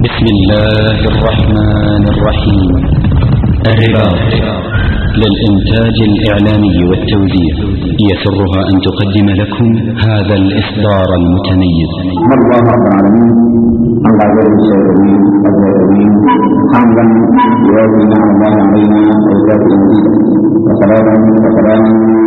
بسم الله الرحمن الرحيم الرباط للإنتاج الإعلامي والتوزيع يسرها أن تقدم لكم هذا الإصدار المتميز احمد الله رب العالمين حمد عباد الشاكرين الذاكرين حمدا يوافي نعم الله علينا ويكافئ مزيدا وصلاة وسلاما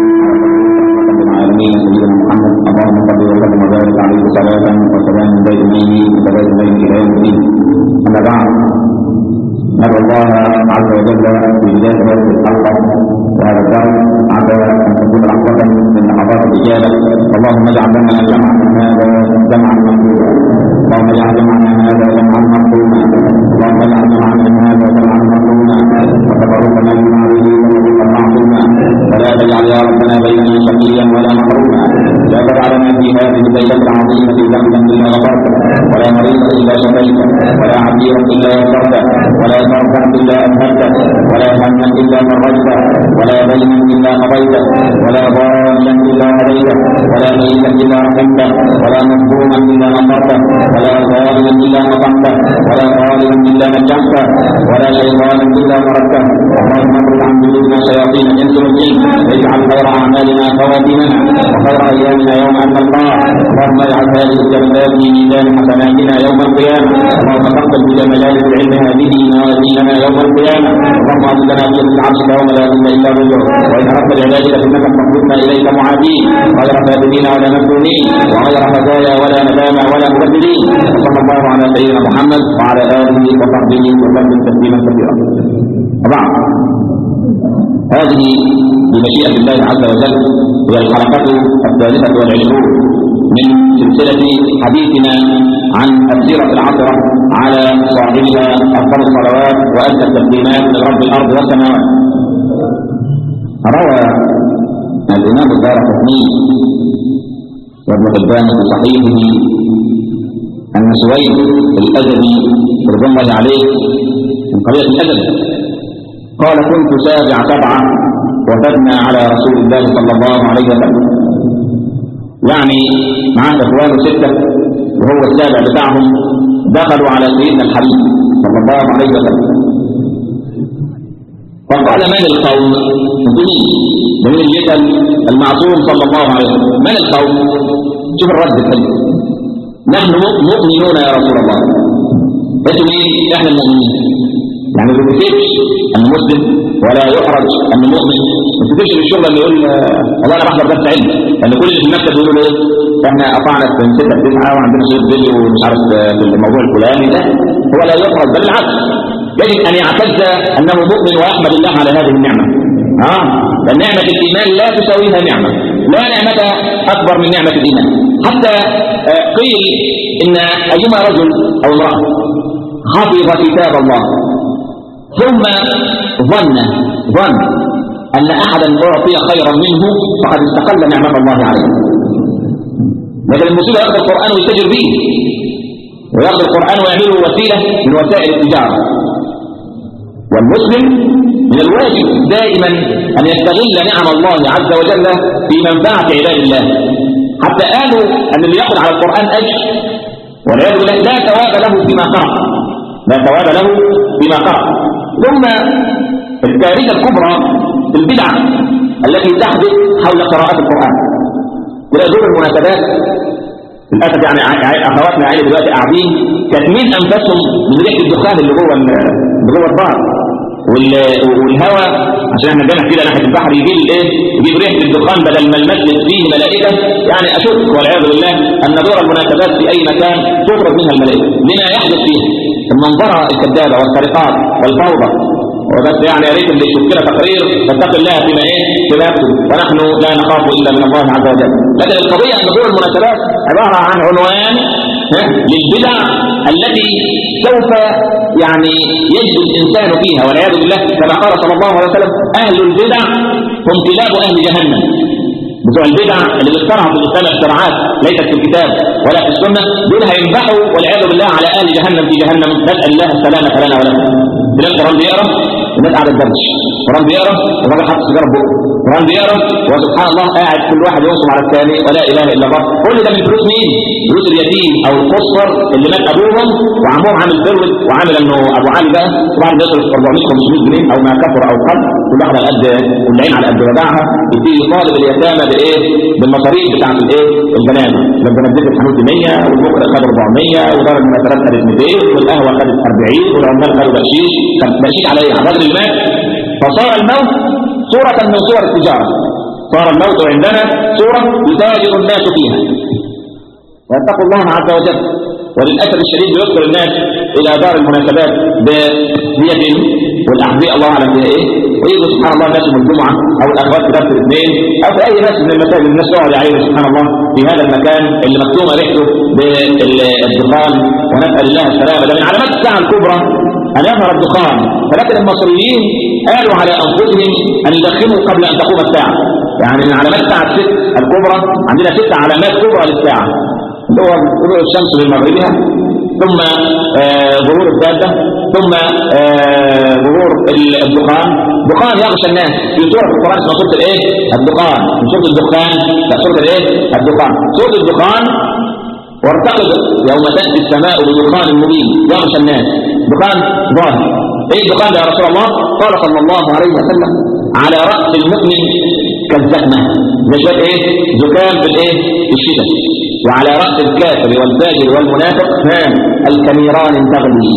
على العالمين سيدنا محمد اللهم صل وسلم وبارك عليه صلاة وسلاما دائمين متبادلين الى يوم الدين اما بعد ندعو الله عز وجل في بدايه هذه الحلقه وهذا الدرس عسى ان تكون لحظه من لحظات الاجابه اللهم اجعل لنا جمعا هذا جمعا مقبولا اللهم اجعل جمعنا هذا جمعا مقبولا اللهم اجعل جمعنا هذا جمعا مقبولا وتفرقنا من عليه تفرقا معصوما ولا تجعل يا ربنا بيننا شقيا ولا محروما لا تجعلنا في هذه الليله العظيمه ذنبا الا غفرته ولا مريضا الا شفيته ولا عسيرا الا يسرته ولا فرحا الا اذهبته ولا هما الا فرجته ولا دينا الا قضيته ولا ضالا الا هديته ولا ميتا الا رحمته ولا مظلوما الا نصرته ولا ظالما الا نصرته ولا ظالما الا نجحته ولا شيطانا الا مردته اللهم اطرد عن جنودنا شياطين الانس والجن واجعل خير اعمالنا خواتمنا وخير ايامنا يوم ان نلقاه اللهم اجعل هذه الجلسات في ميزان حسناتنا يوم القيامه اللهم تقبل بجمالات العلم هذه موازيننا يوم القيامه اللهم اعط لنا في عرشك يوم لا ظل الا ظله وان اردت بعبادك انك تقبلنا اليك معادين غير كاذبين ولا مفتونين وغير خزايا ولا ندامى ولا مبدلين صلى الله على سيدنا محمد وعلى اله وصحبه وسلم تسليما كثيرا وبعد هذه بمشيئة الله عز وجل هي الحلقة الثالثة والعشرون من سلسلة حديثنا عن السيرة العطرة على صاحبها أفضل الصلوات وأدى التسليمات من رب الأرض والسماوات روى الإمام الدار قطني وابن حبان في صحيحه أن سويد الأدبي رضي الله عليه من قبيلة الأدب قال كنت سابع سبعة وفدنا على رسول الله صلى الله عليه وسلم يعني معاه اخوان ستة وهو السابع بتاعهم دخلوا على سيدنا الحبيب صلى الله عليه وسلم فقال من القوم دين ومن الجدل المعصوم صلى الله عليه وسلم من القوم شوف الرد الحلو نحن مؤمنون يا رسول الله اسم ايه احنا المؤمنين يعني ما بيكتبش انه مسلم ولا يحرج انه مؤمن ما بيكتبش في الشغل اللي يقول والله انا بحضر درس علم لان كل اللي في المكتب يقولوا ايه احنا قطعنا في 6 9 وعندنا شيء فيديو ومش عارف في الموضوع الفلاني ده هو لا يحرج بل بالعكس يجب ان يعتز انه مؤمن ويحمد الله على هذه النعمه اه بل نعمه الايمان لا تساويها نعمه لا نعمه اكبر من نعمه الايمان حتى قيل ان ايما رجل او امراه حفظ كتاب الله ثم ظن ظن أن أحدا أعطي خيرا منه فقد استقل نعمة الله عليه لكن المصيبة يأخذ القرآن ويتجر به ويأخذ القرآن ويعمله وسيلة من وسائل التجارة والمسلم من الواجب دائما أن يستغل نعم الله عز وجل في منفعة عباد الله حتى قالوا أن اللي يأخذ على القرآن أجر والعياذ بالله لا ثواب له فيما قرأ لا ثواب له فيما قرأ ثم الكارثة الكبرى في البدع التي تحدث حول قراءة القرآن تلاقي دور المناسبات للأسف يعني أخواتنا عيني دلوقتي قاعدين كاتمين أنفسهم من ريحة الدخان اللي جوه اللي جوه البار والهواء عشان احنا جانا كده ناحيه البحر يجيب الايه يجيب ريحه الدخان بدل ما المسجد فيه ملائكه يعني اشك والعياذ بالله ان دور المناسبات في اي مكان تطرد منها الملائكه لما يحدث فيه المنظره الكذابه والسرقات والفوضى وبس يعني يا ريت اللي يشوف كده تقرير فاتق الله فيما ايه فيما يكتب ونحن لا نخاف الا من الله عز وجل لكن القضيه ان دور المناسبات عباره عن عنوان للبدع التي سوف يعني يجد الانسان فيها والعياذ بالله كما قال صلى الله عليه وسلم اهل البدع هم كلاب اهل جهنم بتوع البدع اللي بيخترعوا في الاسلام اختراعات ليست في الكتاب ولا في السنه دول هينبحوا والعياذ بالله على اهل جهنم في جهنم نسال الله السلامه لنا ولكم بلا القران بيقرا الناس قاعده تدردش قرآن بيقرا الراجل حاطط سيجاره بقه قرآن بيقرا وسبحان الله قاعد كل واحد ينصب على الثاني ولا اله الا الله كل ده من فلوس مين؟ فلوس اليتيم او القصر اللي مات ابوهم وعمهم عامل برود وعامل انه ابو علي بقى طبعا بيصرف 400 500 جنيه او ما كثر او قل كل واحد على قد والعين على قد وداعها يبتدي يطالب اليتامى بايه؟ بالمصاريف بتاعت الايه؟ الجنازه لما نزلت الحانوت 100 والبكره خد 400 ودار المناسبات خدت 200 والقهوه خدت 40 والعمال خدوا بقشيش كان بقشيش على ايه؟ على الراجل اللي مات فصار الموت صورة من صور التجارة صار الموت عندنا صورة يتاجر الناس فيها ويتقوا الله عز وجل وللأسف الشديد يدخل الناس إلى دار المناسبات بنية والأحذية الله أعلم بها إيه ويجوا سبحان الله الناس من الجمعة أو الأخوات في درس الاثنين أو في أي ناس من المساجد الناس تقعد عليه سبحان الله في هذا المكان اللي مكتومة ريحته بالدخان ونسأل الله السلامة ده من علامات الساعة الكبرى أن يظهر الدخان فلكن المصريين قالوا على أنفسهم أن يدخنوا قبل أن تقوم الساعة يعني من علامات الساعة الست الكبرى عندنا ست علامات كبرى للساعة اللي هو طلوع الشمس من مغربها ثم ظهور الدابة ثم ظهور الدخان دخان يغشى الناس في سورة القرآن اسمها سورة الايه؟ الدخان من سورة الدخان لا سورة الايه؟ الدخان سورة الدخان وارتقد يوم تأتي السماء بدخان مبين يغشى الناس دخان ظاهر ايه الدخان ده يا رسول الله قال صلى الله عليه وسلم على رأس المؤمن كالزكمة ده شوية ايه زكام في الايه في الشتاء وعلى رأس الكافر والفاجر والمنافق هان الكميران تغلي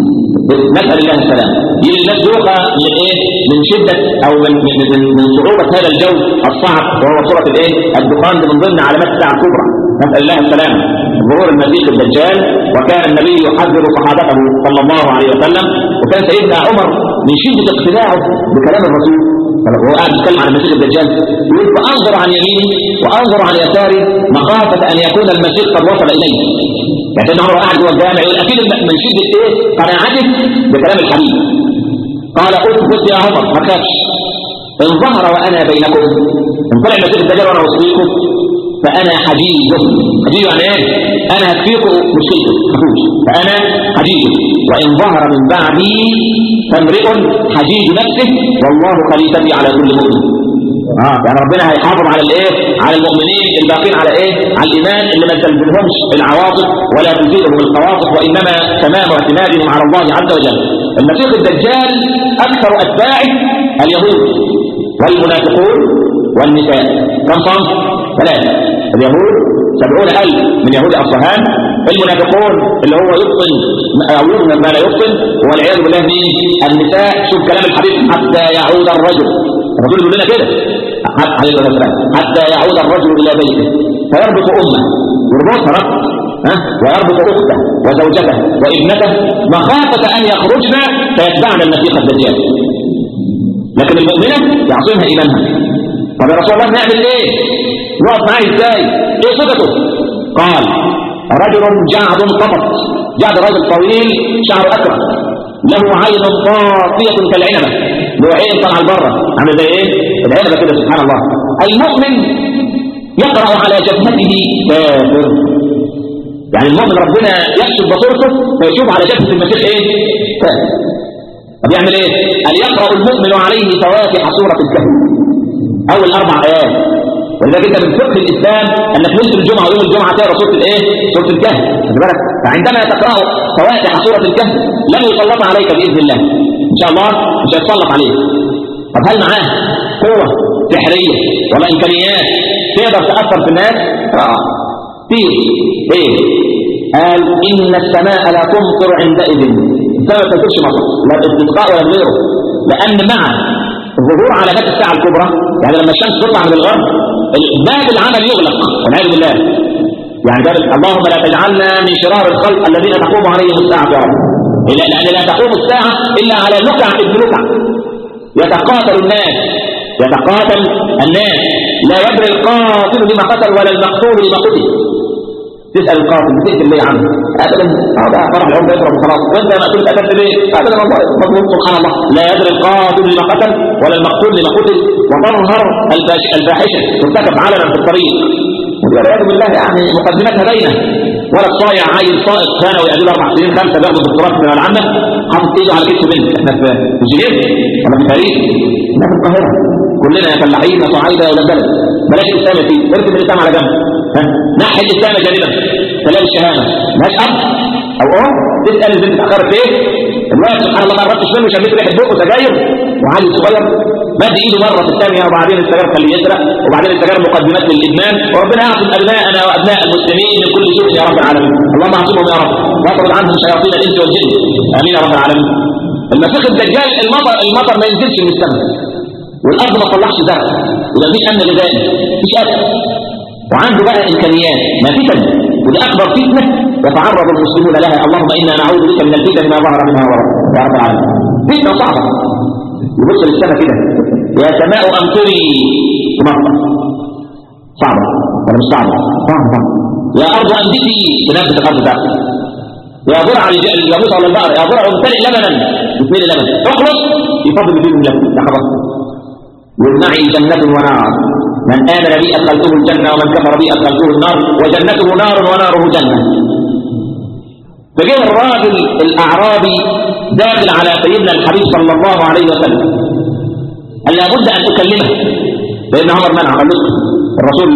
نسأل الله السلام يجي الناس دوخة من ايه من شدة او من من, من, من صعوبة هذا الجو الصعب وهو صورة الايه الدخان من ضمن علامات الساعة الكبرى نسأل الله السلام ظهور المسيح الدجال وكان النبي يحذر صحابته صلى الله عليه وسلم وكان سيدنا عمر من شدة اقتناعه بكلام الرسول وهو قاعد يتكلم عن المسيح الدجال يقول فانظر عن يميني وانظر عن يساري مخافة ان يكون المسيح قد وصل اليه يعني سيدنا عمر قاعد جوه الجامع يقول اكيد من شدة ايه قناعته بكلام الحبيب قال اثبت يا عمر ما تخافش ان ظهر وانا بينكم ان طلع المسيح الدجال وانا وسطيكم فأنا حجيجه حجيجه يعني ايه أنا هكفيكم مشكلته خفوش فأنا حجيجه وإن ظهر من بعدي فامرئ حجيج نفسه والله خليفتي على كل مؤمن اه يعني ربنا هيحافظ على الايه على المؤمنين الباقين على ايه على الايمان اللي ما تلزمهمش العواطف ولا تزيدهم القواطف وانما تمام اعتمادهم على الله عز وجل المسيح الدجال اكثر اتباعه اليهود والمنافقون والنساء كم صنف ثلاثة اليهود سبعون ألف من يهود أصفهان المنافقون اللي هو يبطن أو يظهر ما لا يبطن والعياذ بالله مين النساء شوف كلام الحبيب حتى يعود الرجل الرسول يقول لنا كده عليه الصلاة والسلام حتى يعود الرجل إلى بيته فيربط أمه يربطها رب ها ويربط أخته وزوجته وابنته مخافة أن يخرجن فيتبعن المسيح الدجال لكن المؤمنة يعصمها إيمانها طب يا رسول الله نعمل ايه نقف معاه ازاي ايه صفته قال رجل جعد قطط جعد رجل طويل شعره اكرم له عين طافية كالعنبة له عين طالعه لبره عامل زي ايه العنبة كده سبحان الله المؤمن يقرأ على جبهته كافر يعني المؤمن ربنا يكشف بصيرته فيشوف على جبهة المسيح ايه كافر طب يعمل ايه قال يقرأ المؤمن عليه فواتح سورة الكهف اول اربع ايات ولذلك انت من فقه الاسلام انك نزل الجمعه ويوم الجمعه تقرا سوره الايه سوره الكهف خد بالك فعندما تقرا فواتح سوره الكهف لن يسلط عليك باذن الله ان شاء الله مش هيتسلط عليك طب هل معاه قوه سحريه ولا امكانيات تقدر تاثر في الناس اه في ايه قال ان السماء لا تمطر عندئذ السماء ما تنزلش مطر لا استسقاء ولا غيره لان مع ظهور علامات الساعة الكبرى يعني لما الشمس تطلع من الغرب باب العمل يغلق والعياذ بالله يعني باب اللهم لا تجعلنا من شرار الخلق الذين تقوم عليهم الساعة يا رب لأن لا تقوم الساعة إلا على لكع ابن لكع يتقاتل الناس يتقاتل الناس لا يدري القاتل لما قتل ولا المقتول لما قتل تسأل القاتل تقتل ليه عنه ابدا هذا فرح العمر يضرب خلاص وانت مقتول قتلت ليه ابدا والله مظلوم سبحان الله لا يدري القاتل لما قتل ولا المقتول لما قتل وتظهر الفاحشه ترتكب علنا في الطريق والعياذ بالله يعني مقدمتها باينه ولا الصايع عيل صائق كان ويأدي اربع سنين خمسه بياخد دكتوراه في العامه حاطط ايده على كتف بنت احنا في جنيف ولا في باريس احنا في القاهره كلنا يا فلاحين يا صعايده ولا بلد بلاش الاسلام فيه اركب الاسلام على جنب ها نحي الاسلام جانبا سلام الشهامه مالهاش اب او اه تسال البنت اتاخرت ليه الوقت سبحان الله ما قربتش منه شميت ريحه بقه سجاير وعلي صغير مد ايده مره في الثانيه وبعدين السجاير خليه يسرق وبعدين السجاير مقدمات للادمان وربنا يعصم ابنائنا وابناء المسلمين من كل سوء يا رب العالمين اللهم اعصمهم يا رب واطرد عنهم شياطين الانس والجن امين يا رب العالمين المسيح الدجال المطر المطر ما ينزلش من السماء والارض ما تطلعش زرع يبقى مفيش امن غذائي مفيش اكل وعنده بقى امكانيات ما فتن ودي اكبر فتنه يتعرض المسلمون لها اللهم انا نعوذ بك من الفتن ما ظهر منها ورد يا رب العالمين فتنه صعبه يبص للسماء كده يا سماء امطري تمطر صعبه ولا مش صعبه صعبه يا ارض انبتي تنبت الارض بتاعتك يا برع الجاموس ولا البقر يا برع امتلئ لبنا بسم لبن اخلص يفضل فيهم لبن ده خلاص والمعي جنة ونار من آمن بي أدخلته الجنة ومن كفر بي أدخلته النار وجنته نار وناره جنة فجاء الراجل الأعرابي داخل على سيدنا الحبيب صلى الله عليه وسلم قال لابد أن أكلمه سيدنا عمر منع قال له الرسول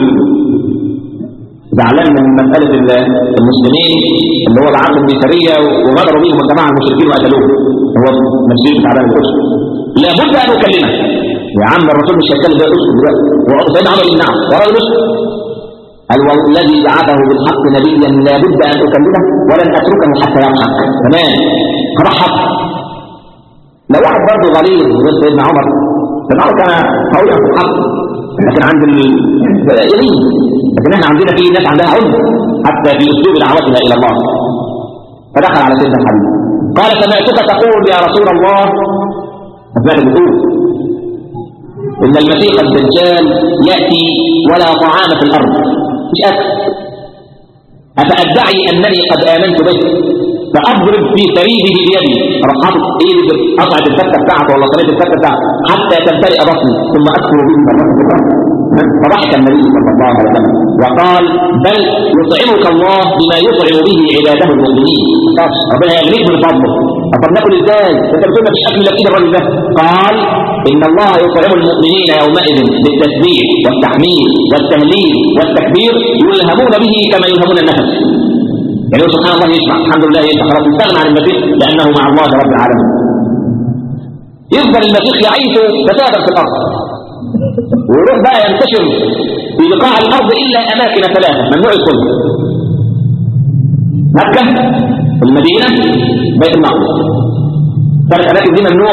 زعلان من مسألة المسلمين اللي هو العاصم بسرية وغدروا بيهم الجماعة المشركين وقتلوه هو مسجد تعالى القدس لابد أن أكلمه يا عم الرسول مش هيتكلم ده اسكت دلوقتي وسيدنا عمر بن نعم وراجل اسكت قال والذي بعثه بالحق نبيا لابد ان اكلمه ولن اتركه حتى يضحك تمام فرحب لو واحد برضه غليظ غير سيدنا عمر سيدنا عمر كان قويا في الحق لكن عند الجاهلين لكن احنا عندنا في ناس عندها علم حتى في اسلوب دعوتنا الى الله فدخل على سيدنا الحبيب قال سمعتك تقول يا رسول الله سمعت بتقول إن المسيح الدجال يأتي ولا طعام في الأرض مش أكل أفأدعي أنني قد آمنت به فأضرب في سريره بيدي أروح حاطط إيدي قطعة الفتة بتاعته ولا طريقة الفتة بتاعته حتى تمتلئ بطني ثم أدخل به مرة أخرى فضحك النبي صلى الله عليه وسلم وقال بل يطعمك الله بما يطعم به عباده المؤمنين ربنا يغنيك من فضله طب ناكل ازاي؟ انت بتقول مفيش اكل الا كده الراجل ده قال ان الله يطعم المؤمنين يومئذ بالتسبيح والتحميد والتهليل والتكبير يلهمون به كما يلهمون النفس يعني سبحان الله يشفع الحمد لله يشفع خلاص استغنى عن المسيح لانه مع الله رب العالمين يفضل المسيح يعيش فسادا في الارض ويروح بقى ينتشر في بقاع الارض الا اماكن ثلاثه ممنوع الكل مكه المدينه بيت المقدس ثلاث اماكن دي ممنوع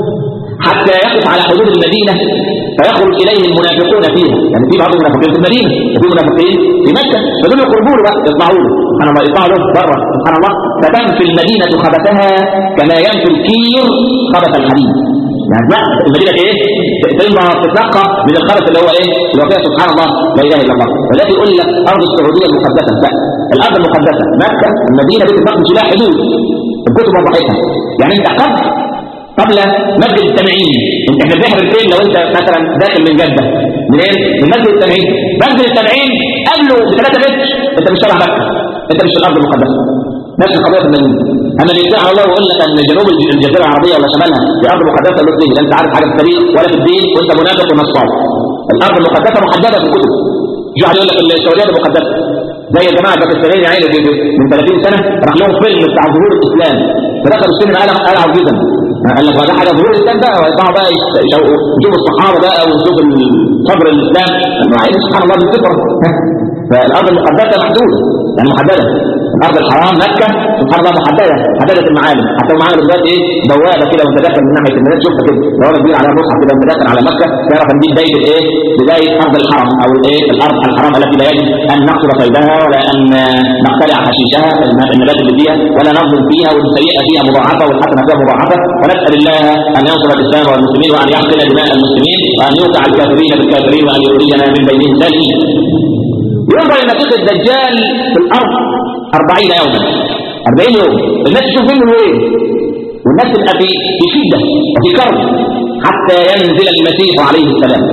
حتى يقف على حدود المدينه فيخرج اليه المنافقون فيها يعني في بعض المنافقين في المدينه وفي منافقين في مكه فدول يقربوا له بقى يطلعوا له سبحان الله يطلعوا له بره سبحان الله فتنفي المدينه خبثها كما ينفي الكير خبث الحديد يعني لا المدينه ايه تنضى تتنقى من الخبث اللي هو ايه اللي هو فيها سبحان الله لا اله الا الله والتي يقول لك ارض السعوديه المقدسه لا الارض المقدسه مكه المدينه دي تتنقى لها حدود الكتب وضحتها يعني انت قبل قبل مسجد التنعيم انت احنا بنحرم فين لو انت مثلا داخل من جده منين؟ من مسجد التنعيم مسجد التنعيم قبله ب 3 متر انت مش تبع مكه انت مش في الارض المقدسه نفس القضيه في المدينه اما اللي يدعي الله ويقول لك ان جنوب الجزيره العربيه ولا شمالها دي ارض مقدسه له لا انت عارف حاجه في التاريخ ولا في الدين وانت منافق ونصاب الارض المقدسه محدده في الكتب يجي واحد يقول لك السعوديه دي مقدسه زي يا جماعه الباكستانيين يا عيني من 30 سنه راح لهم فيلم بتاع ظهور الاسلام فدخلوا السينما قال قلعوا جدا قال لك ده حاجه ظهور الاسلام بقى ويطلعوا بقى يشوفوا الصحابه بقى ويشوفوا صبر الاسلام انه عايز سبحان الله بالفطره فالارض المقدسه محدوده يعني محدده الارض الحرام مكه سبحان الله محدده محدده المعالم حتى المعالم دلوقتي ايه بوابه كده وانت داخل من ناحيه المدينه تشوفها كده بوابه كبيره عليها مصحف كده وانت داخل على مكه تعرف ان دي بدايه الايه بدايه ارض الحرم او الايه الارض الحرام التي لا يجب ان نقتل صيدها ولا ان نقتلع حشيشها النبات اللي فيها ولا نظلم فيها والسيئه فيها مضاعفه والحسنه فيها مضاعفه ونسال الله ان ينصر الاسلام والمسلمين وان يحقن دماء المسلمين وان يوقع الكافرين بالكافرين وان يخرجنا من بينهم سالمين ينظر المسيح الدجال في الارض أربعين يوما أربعين يوم الناس تشوف منه ايه والناس تبقى في في شده وفي كرب حتى ينزل المسيح عليه السلام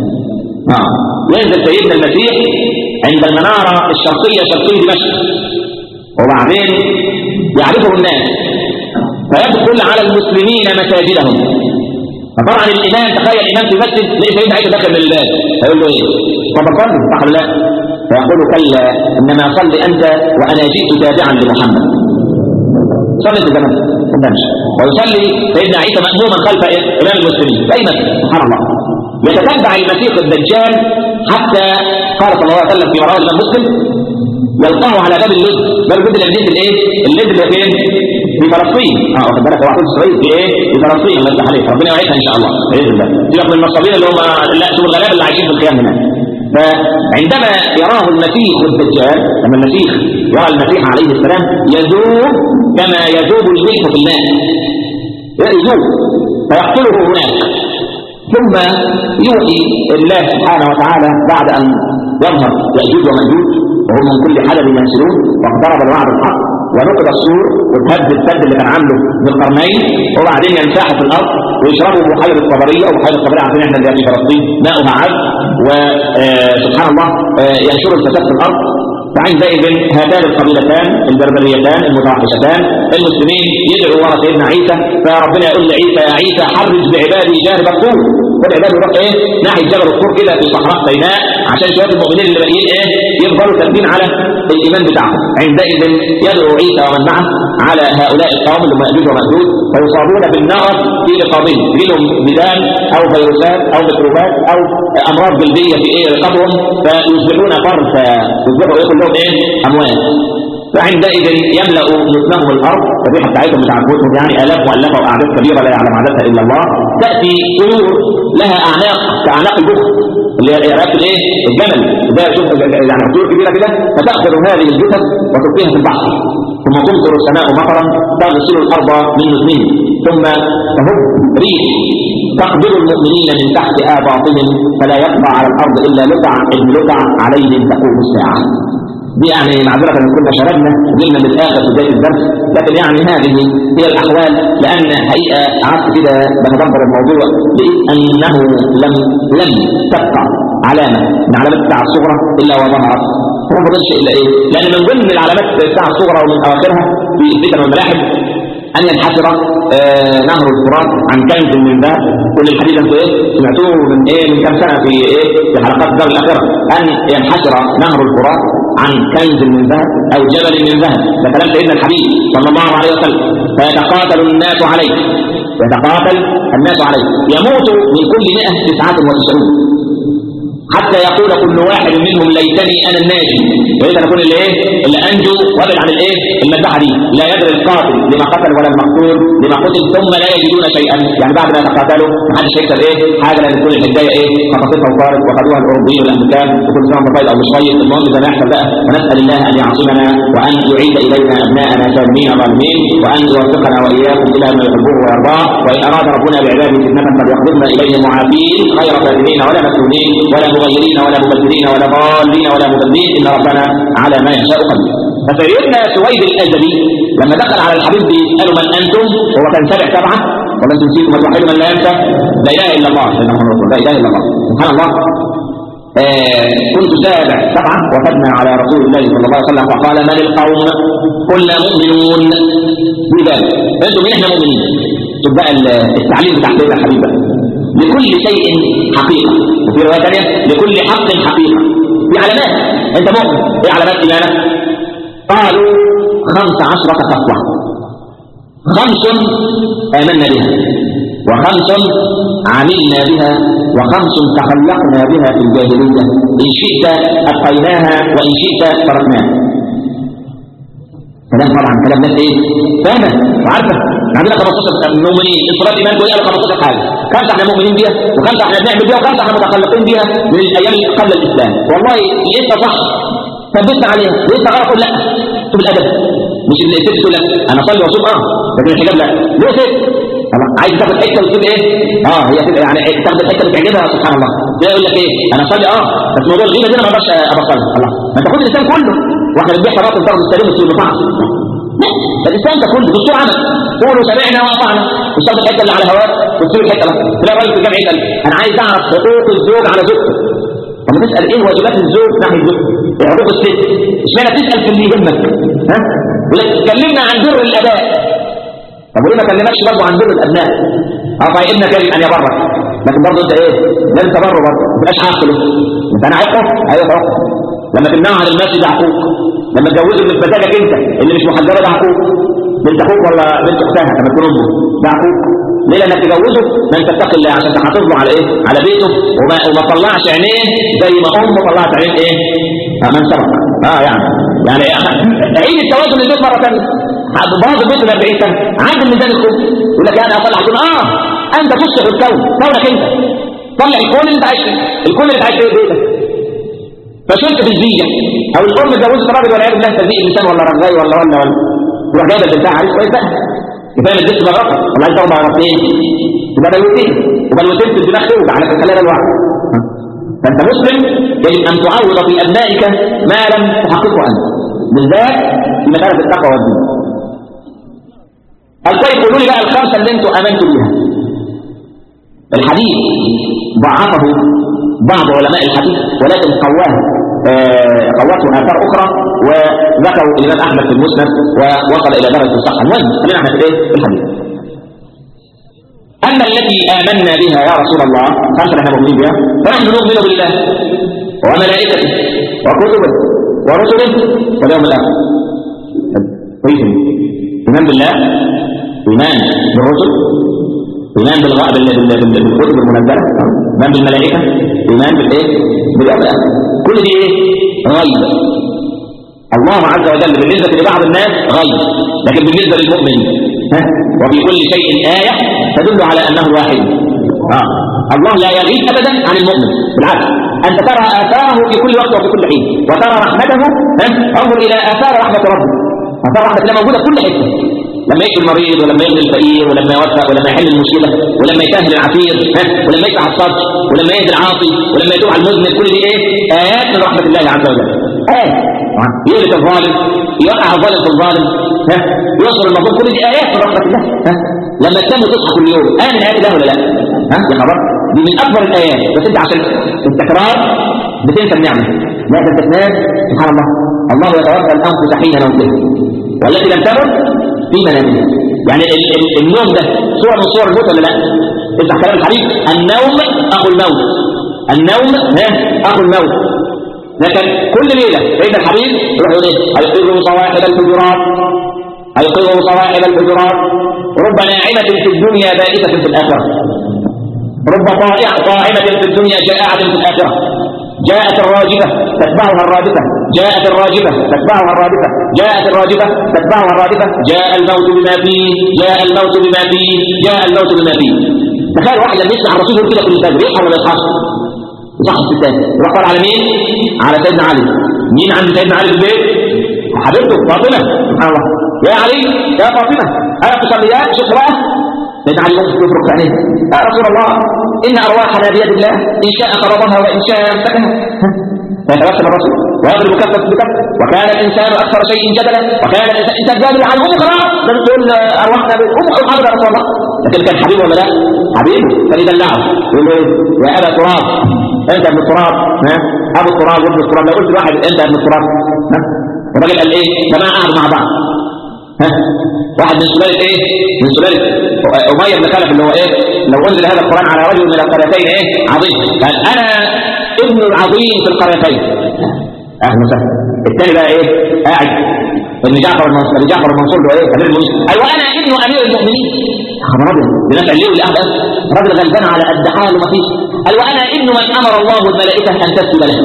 آه. ينزل سيدنا المسيح عند المنارة الشرقية شرقية دمشق وبعدين يعرفه الناس فيدخل على المسلمين مساجدهم فطبعا الامام تخيل الامام في مسجد لقي سيدنا عيسى داخل من الباب فيقول له ايه؟ طب صلي صح ولا لا؟ فيقول كلا انما صل انت وانا جئت تابعا لمحمد صلي في زمان ما ويصلي سيدنا عيسى مأموما خلف امام المسلمين في اي مسجد سبحان الله يتتبع المسيح الدجال حتى قال صلى الله عليه وسلم في رواه الامام مسلم يلقاه على باب اللد باب اللد اللي في الايه اللد اللي فين في فلسطين اه واخد بالك هو حدود اسرائيل في ايه في فلسطين الله يفتح عليك ربنا يعيشها ان شاء الله باذن الله سيبك من النصابين اللي هم لا دول الغلابه اللي عايشين في الخيام هناك فعندما يراه المسيح الدجال لما المسيح يرى المسيح عليه السلام يذوب كما يذوب الملح في الماء يذوب فيقتله هناك ثم يوحي الله سبحانه وتعالى بعد أن يظهر يأجوج ومأجوج وهم من كل حدب ينسلون واقترب الوعد الحق ونقض السور وتهد السد اللي كان عامله بالقرنين وبعدين ينساحوا في الارض ويشربوا بحيره الطبريه وبحيره الطبريه عارفين احنا اللي في فلسطين ماؤها عذب وسبحان الله آه، ينشروا الفساد في الارض فعندئذ هاتان القبيلتان البربريتان المتوحشتان المسلمين يدعوا وراء سيدنا عيسى فربنا يقول لعيسى يا عيسى حرج بعبادي جانب الطور فالعباد يروح ايه ناحيه جبل الطور كده في صحراء سيناء عشان شويه المؤمنين اللي باقيين ايه يفضلوا ثابتين على الايمان بتاعهم عندئذ يدعو عيسى ومن معه على هؤلاء القوم اللي مأجوج ومأجوج فيصابون بالنار في رقابهم لهم بدان او فيروسات او ميكروبات او امراض جلديه في ايه رقابهم فيصبحون فرثا يصبحوا ايه كلهم ايه اموات فعندئذ يملا نسلهم الارض الريحه بتاعتهم بتاع موتهم يعني الاف مؤلفه واعداد كبيره لا يعلم عددها الا الله تاتي طيور لها اعناق كاعناق البخت اللي هي الاعراف الايه الجمل ده شوف يعني طيور كبيره كده فتاخذ هذه الجثث وتلقيها في البحر ثم تمطر السماء مطرا تغسل الارض من نزلهم ثم تهب ريح تقبض المؤمنين من تحت آباطهم فلا يقضى على الأرض إلا لقع ابن لقع عليهم تقوم الساعة دي يعني معذرة ان كنا شربنا جبنا من الاخر في بدايه الدرس لكن يعني هذه هي الاحوال لان حقيقه قعدت كده بتدبر الموضوع لقيت انه لم لم تبقى علامه من علامات الساعه الصغرى الا وظهرت فما فضلش الا ايه؟ لان من ضمن العلامات الساعه الصغرى ومن اواخرها في الفتن والملاحم أن ينحسر آه نهر الفرات عن كنز من ذهب كل الحديث انتوا ايه سمعتوه من ايه من كم سنه في ايه في حلقات الدار الاخيره ان ينحسر نهر الفرات عن كنز من ذهب او جبل من ذهب ده كلام سيدنا الحبيب صلى الله عليه وسلم فيتقاتل الناس عليه يتقاتل الناس عليه يموت من كل 199 حتى يقول كل واحد منهم ليتني انا الناجي يريد ان اكون اللي ايه اللي انجو وابعد عن الايه المذبحه دي لا يدري القاتل لما قتل ولا المقتول لما قتل ثم لا يجدون شيئا يعني بعد ما يتقاتلوا ما حدش هيكسب ايه حاجه لان تكون الحكايه ايه خطفتها وطارت وخدوها الاوروبيين والامريكان وكل سنه وانت طيب او مش طيب المهم اذا ما يحصل بقى ونسال الله ان يعصمنا وان يعيد الينا ابناءنا سالمين ظالمين وان يوفقنا واياكم الى ما يحبه ويرضاه وان اراد ربنا بعباده فتنه فليقبضنا اليه معافين غير فاتنين ولا مسلومين ولا مغيرين ولا مبدلين ولا ضالين ولا مضلين ان ربنا على ما يشاء قدير فسيدنا سويد الاجلي لما دخل على الحبيب بيساله من انتم وهو كان سابع سبعه ولا انتم نسيتم ما توحدوا من لا ينسى لا اله الا الله سيدنا محمد رسول لا اله الا الله سبحان الله آه كنت سابع سبعة وفدنا على رسول الله صلى الله عليه وسلم فقال من القوم قلنا مؤمنون بذلك فانتم من احنا مؤمنين تبقى التعليم بتاع سيدنا الحبيب لكل شيء حقيقة وفي رواية ثانية لكل حق حقيقة في علامات انت مؤمن ايه علامات ايمانك قالوا خمس عشرة خصلة خمس آمنا بها وخمس عملنا بها وخمس تخلقنا بها في الجاهلية إن شئت أبقيناها وإن شئت تركناها كلام طبعا كلام ناس ايه فاهمه وعارفه عندنا 15 مؤمنين الصلاه ايمان كلها 15 حاجه خمسه احنا مؤمنين بيها وخمسه احنا بنعمل بيها وخمسه احنا متخلقين بيها من الايام قبل الاسلام والله لقيت صح ثبتنا عليها لقيت غلط لا شوف الادب مش اللي ست تقول لك انا اصلي واصوم اه لكن الحجاب لا ليه ست عايز تاخد حته وتسيب ايه اه هي كده يعني تاخد الحته اللي تعجبها سبحان الله ده يقول لك ايه انا اصلي اه بس موضوع الغيبه دي انا ما اقدرش ابطلها الله ما انت خد الانسان كله واحنا بنبيع باطل فرض السليم والسليم بتاعه فالإنسان ده كله دستور عمل قولوا سمعنا وأطعنا وصلت الحتة اللي على هواك وتسيب الحتة بس تلاقي راجل في الجامع يسأل أنا عايز أعرف حقوق الزوج على زوجته طب تسأل إيه واجبات الزوج ناحية زوجته إيه حقوق الست اشمعنى تسأل في اللي يهمك ها ولك تكلمنا عن بر الآباء طب وليه ما كلمكش برضه عن بر الابناء اه طيب ابنك يجب ان يبرك لكن برضه انت ايه لازم تبره برضه ما تبقاش عاقله انت انا عاقله ايوه طبعا لما تمنعه عن المسجد ده عقوق لما تجوزه من مزاجك انت اللي مش محجبه ده عقوق بنت اخوك ولا بنت اختها لما تكون امه ده عقوق ليه لانك تجوزه ما انت تتقي الله عشان تحافظ له على ايه على بيته وما وما تطلعش عينيه زي ما امه طلعت عين ايه آه من سبق اه يعني يعني عيد التوازن للبيت مره ثانيه بعض البيت من 40 سنه عند الميزان الكون يقول لك انا اطلع الكون اه انت تصلح الكون كونك انت طلع الكون اللي انت عايش فيه الكون اللي انت عايش فيه بيتك فشلت في الزية او الام اتجوزت راجل ولا بالله تزيق انسان ولا رجاي ولا ولا ولا تروح جايبه بنتها عريس كويس بقى كفايه ما تدش بغرفه ولا عايز تاخد مرتين يبقى بلوتين وبلوتين في الدماغ توجع على خلينا الواحد فانت مسلم يجب ان تعوض في ابنائك ما لم تحققه انت بالذات في مساله التقوى والدين الطيب قولوا لي بقى الخمسه اللي انتم امنتم بها الحديث ضعفه بعض علماء الحديث ولكن قواه قواته آثار أخرى وذكروا الإمام أحمد في المسند ووصل إلى درجة الصحة المهم خلينا احنا في إيه في الحديث أما التي آمنا بها يا رسول الله خمسة نحن مؤمنين بها فنحن نؤمن بالله وملائكته وكتبه ورسله واليوم الآخر كويس إيمان بالله إيمان بالرسل إيمان بالكتب المنزلة إيمان بالملائكة إيمان بالإيه؟ باليوم الآخر كل دي إيه؟ غيب الله عز وجل بالنسبة لبعض الناس غيب لكن بالنسبة للمؤمن ها وفي كل شيء آية تدل على أنه واحد آه. الله لا يغيب أبدا عن المؤمن بالعكس أنت ترى آثاره في كل وقت وفي كل حين وترى رحمته ها انظر إلى آثار رحمة ربه آثار رحمة الله موجودة في كل حتة لما يكفي المريض ولما يغني الفقير ولما يوفق ولما يحل المشكلة ولما يسهل العسير ها ولما يفتح الصدر ولما يهدي العاصي ولما يتوب على المذنب كل دي ايه آيات من رحمة الله عز وجل آيات يهلك الظالم يوقع الظالم في الظالم ها يوصل المظلوم كل دي آيات من رحمة الله ها لما تنام وتصحى كل يوم آمن آيات الله ولا لا ها يا خبر دي من أكبر الآيات بس أنت عشان التكرار بتنسى النعمة لا ده تنام سبحان الله الله يتوفى الأنفس حين موتها والتي لم تمت في منامها يعني ال ال النوم ده صورة من صور الموت ولا لا اسمع كلام الحديث النوم أخو الموت النوم ها أخو الموت لكن كل ليلة سيدنا الحبيب يروح يقول ايه هيقظوا صواحب الحجرات هيقظوا صواحب الحجرات رب ناعمة في الدنيا بائسة في الآخرة رب طائع طاعمة في الدنيا جائعة في الآخرة جاءت الراجفة تتبعها الرادفة جاءت الراجفة تتبعها الرادفة جاءت الراجفة تتبعها الرادفة جاء الموت بما فيه جاء الموت بما فيه جاء الموت بما فيه تخيل واحد لما يسمع الرسول يقول كده كل فجر يصحى ولا يصحى صح الستات يروح على مين على سيدنا علي مين عند سيدنا علي في البيت حبيبته فاطمه سبحان الله يا علي يا فاطمه انا تصليات شوف بقى سيدنا علي ممكن يفرق في عينيه يا رسول الله ان ارواحنا بيد الله ان شاء قبضها وان شاء امسكها فيتبسم الرسول ويضرب كفه بكف وكان الانسان اكثر شيء جدلا وكان الانسان انت جادل عن ام خلاص لازم تقول ارواحنا بيد ام او حاضر يا رسول الله لكن كان حبيبه ولا لا حبيبه فليدلعه يقول له يا ابا تراب انت ابن التراب ها ابو التراب وابن التراب لو قلت لواحد انت ابن التراب ها الراجل قال ايه جماعه قعدوا مع بعض ها واحد من سلاله ايه من سلاله اميه بن خلف اللي هو ايه لو انزل هذا القران على رجل من القريتين ايه عظيم قال انا ابن العظيم في القريتين اهلا وسهلا الثاني بقى ايه قاعد ابن جعفر المنصور ابن جعفر المنصور اللي هو ايه كبير المسلم ايوه انا ابن امير المؤمنين خبر ابيض بنفع الليل والاهل راجل غلبان على قد حاله ما فيش قال وانا ابن من امر الله الملائكه ان تسجد له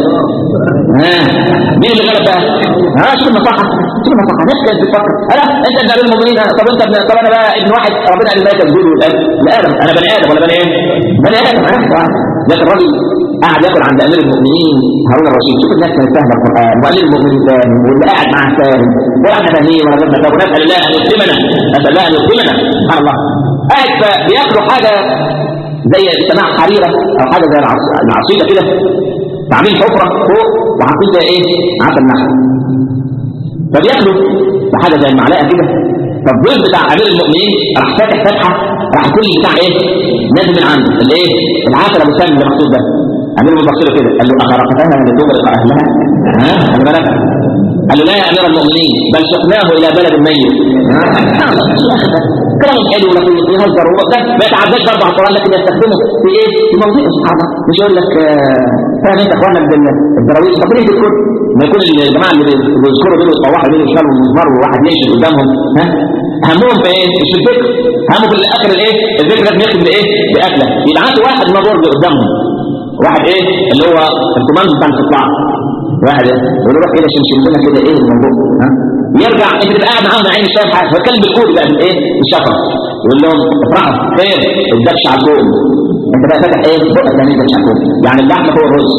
ها مين اللي غلب بقى ها شوف المصلحه شوف المصلحه ناس كانت بتفكر انا انت ابن امير المؤمنين طب انت ابن طب انا بقى ابن واحد ربنا قال الملائكه اسجدوا لادم انا بني ادم ولا بني ايه بني ادم لكن الراجل قاعد ياكل عند امير المؤمنين هارون الرشيد شوف الناس كانت فاهمه القران وامير المؤمنين فاهم واللي قاعد معاه فاهم واحنا فاهمين ولا غيرنا فاهم ونسال الله ان يكرمنا نسال الله ان يكرمنا سبحان الله قاعد بياكلوا حاجه زي سماع حريره او حاجه زي العصيده كده عاملين حفره فوق وحاطين زي ايه عسل نحل فبياكلوا بحاجه زي المعلقه كده فالضيف بتاع امير المؤمنين راح فاتح فتحه راح كل بتاع ايه نازل من عنده اللي ايه العسل ابو سام اللي مكتوب ده امير المؤمنين كده قال له اخرقتها لتغرق اهلها ها خلي بالك قال له لا يا امير المؤمنين بل سقناه الى بلد ميت كلام حلو لكن يهزر هو ده ما يتعداش برضه على القران لكن يستخدمه في ايه؟ في موضوع سبحان الله مش يقول لك آه، فاهم انت اخوانا الدراويش طب ليه تذكر؟ ما يكون الجماعه اللي بيذكروا دول يطوحوا دول يشتغلوا المزمار وواحد يمشي قدامهم ها همهم في ايه؟ مش في الذكر همه في الاخر الايه؟ الذكر لازم يختم بايه؟ باكله يبعتوا واحد مجور قدامهم واحد ايه اللي هو الكوماندو بتاع الاستطلاع واحد يقول له روح كده عشان لنا كده ايه الموضوع ها يرجع انت تبقى قاعد معاهم عين الشاف حاجه فاتكلم بالكود بقى ايه الشفره يقول لهم افرحوا خير الدبش على الكون انت بقى فاتح ايه بقى يعني الدبش على الكون يعني اللحمه فوق الرز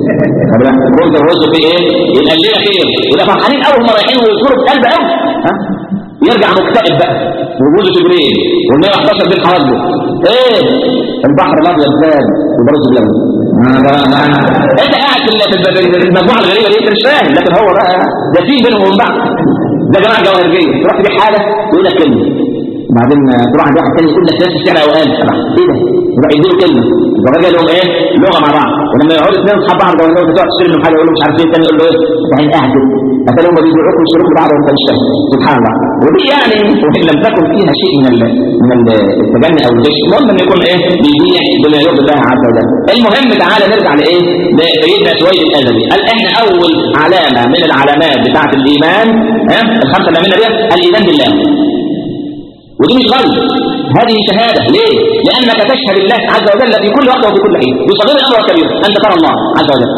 رز الرز في ايه يبقى الليله خير يبقى فرحانين قوي هم رايحين ويذكروا بقلب قوي ها يرجع مكتئب بقى وجود جبريل وال 111 بيت حرج ايه البحر الابيض زاد وبرز بلبن انت قاعد في المجموعه الغريبه دي انت مش فاهم لكن هو بقى ده في بينهم وبين بعض ده جماعه جوهرجيه تروح تجيب حاله يقول لك كلمه وبعدين تروح عند واحد ثاني يقول لك نفس الشعر او قال ايه ده يروح يديله كلمه الراجل لهم ايه لغه مع بعض ولما يقعدوا اثنين اصحاب بعض لو تقعد تشتري من حاجه يقول له مش عارف ايه الثاني يقول له ايه بعدين قاعد مثلا هم بيدعوكم يشتركوا بعض وانت مش فاهم سبحان الله ودي يعني وان لم تكن فيها شيء من من التجني او الغش المهم ان يكون ايه بيبيع بما يرضي الله عز وجل المهم تعالى نرجع لايه لسيدنا سويد الازلي قال احنا اول علامه من العلامات بتاعه الايمان ها الخمسه اللي عملنا ديت الايمان بالله ودي مش غلط هذه شهادة ليه؟ لأنك تشهد الله عز وجل في كل وقت وفي كل حين بصغير الأمر الكبير أنت ترى الله عز وجل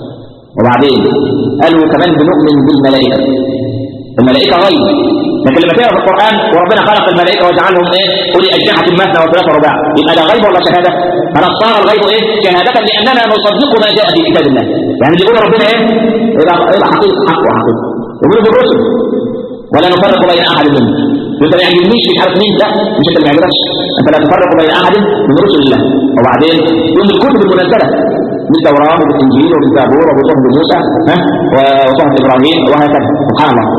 وبعدين قالوا كمان بنؤمن بالملائكة الملائكة غيب لكن لما تقرا في القرآن وربنا خلق الملائكة وجعلهم ايه؟ أولي أجنحة مثنى وثلاثة ورباع يبقى ده غيب ولا شهادة؟ خلاص صار الغيب ايه؟ شهادة لأننا نصدق ما جاء في كتاب الله يعني اللي يقول ربنا ايه؟ يبقى حقيقة حق وحقيقة يقولوا في الرسل ولا نفرق بين احد منهم انت ما يعجبنيش مش عارف مين لا مش انت ما يعجبكش انت لا تفرق بين احد من رسل الله وبعدين يوم الكتب المنزله بالتوراه وبالانجيل وبالزبور وبصحف موسى ها وصحف ابراهيم وهكذا سبحان الله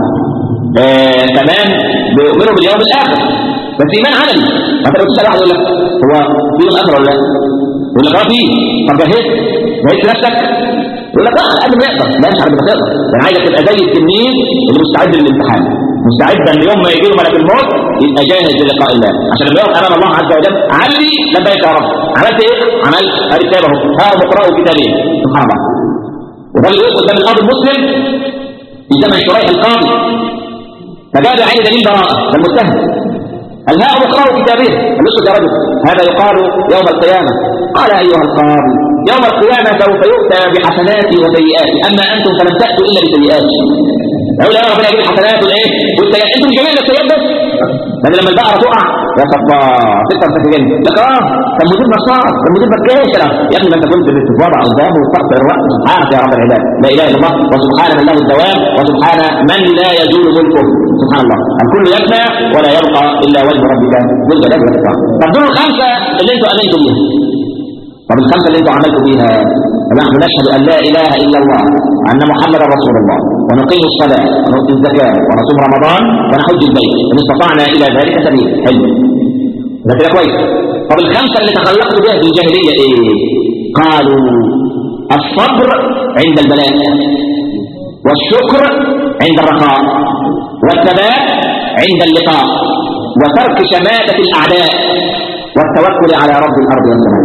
آه كمان بيؤمنوا باليوم الاخر بس ايمان عملي انت لو تسال واحد يقول لك هو في يوم اخر ولا لا؟ يقول لك اه في طب جهزت جهزت نفسك يقول لك اه قبل ما يقدر لا مش عارف ما تقدر انا عايزك تبقى زي التلميذ اللي مستعد للامتحان مستعد ان يوم ما يجي له ملك الموت يبقى جاهز للقاء الله عشان لما يقف امام الله عز وجل علي لبيك يا رب عملت ايه؟ عملت ادي كتابه ها اقرأوا كتابي سبحان الله وده اللي يقف قدام القاضي المسلم في زمن شريح القاضي فجاء بعين دليل براءه ده المتهم قال ها اقرأوا كتابه قال يا رجل هذا يقال يوم القيامه قال ايها القاضي يوم القيامة سوف يؤتى بحسناتي وسيئاتي أما أنتم فلم تأتوا إلا بسيئاتي يقول يا ربنا يجيب الحسنات والايه والسيئات انتم جميع السيئات بس لكن لما البقره تقع يا صبار ستة مسافرين لك اه كان مدير نصار كان مدير بكاش يا اخي ما انت كنت بتتوضع قدامه وتستغفر الوقت سبحانك يا رب العباد لا اله الا الله وسبحان من له الدوام وسبحان من لا يزول ملكه سبحان الله الكل يفنى ولا يبقى الا وجه ربك ذو الجلال والاكرام طب دول الخمسه اللي انتم امنتم بيها طب الخمسة اللي انتم عملتوا بيها نحن نشهد أن لا إله إلا الله وأن محمدا رسول الله ونقيم الصلاة ونؤتي الزكاة ونصوم رمضان ونحج البيت إن استطعنا إلى ذلك سبيل حلو ده كده كويس طب الخمسة اللي تخلقتوا بها في الجاهلية إيه؟ قالوا الصبر عند البلاء والشكر عند الرخاء والثبات عند اللقاء وترك شماتة الأعداء والتوكل على رب الأرض والسماء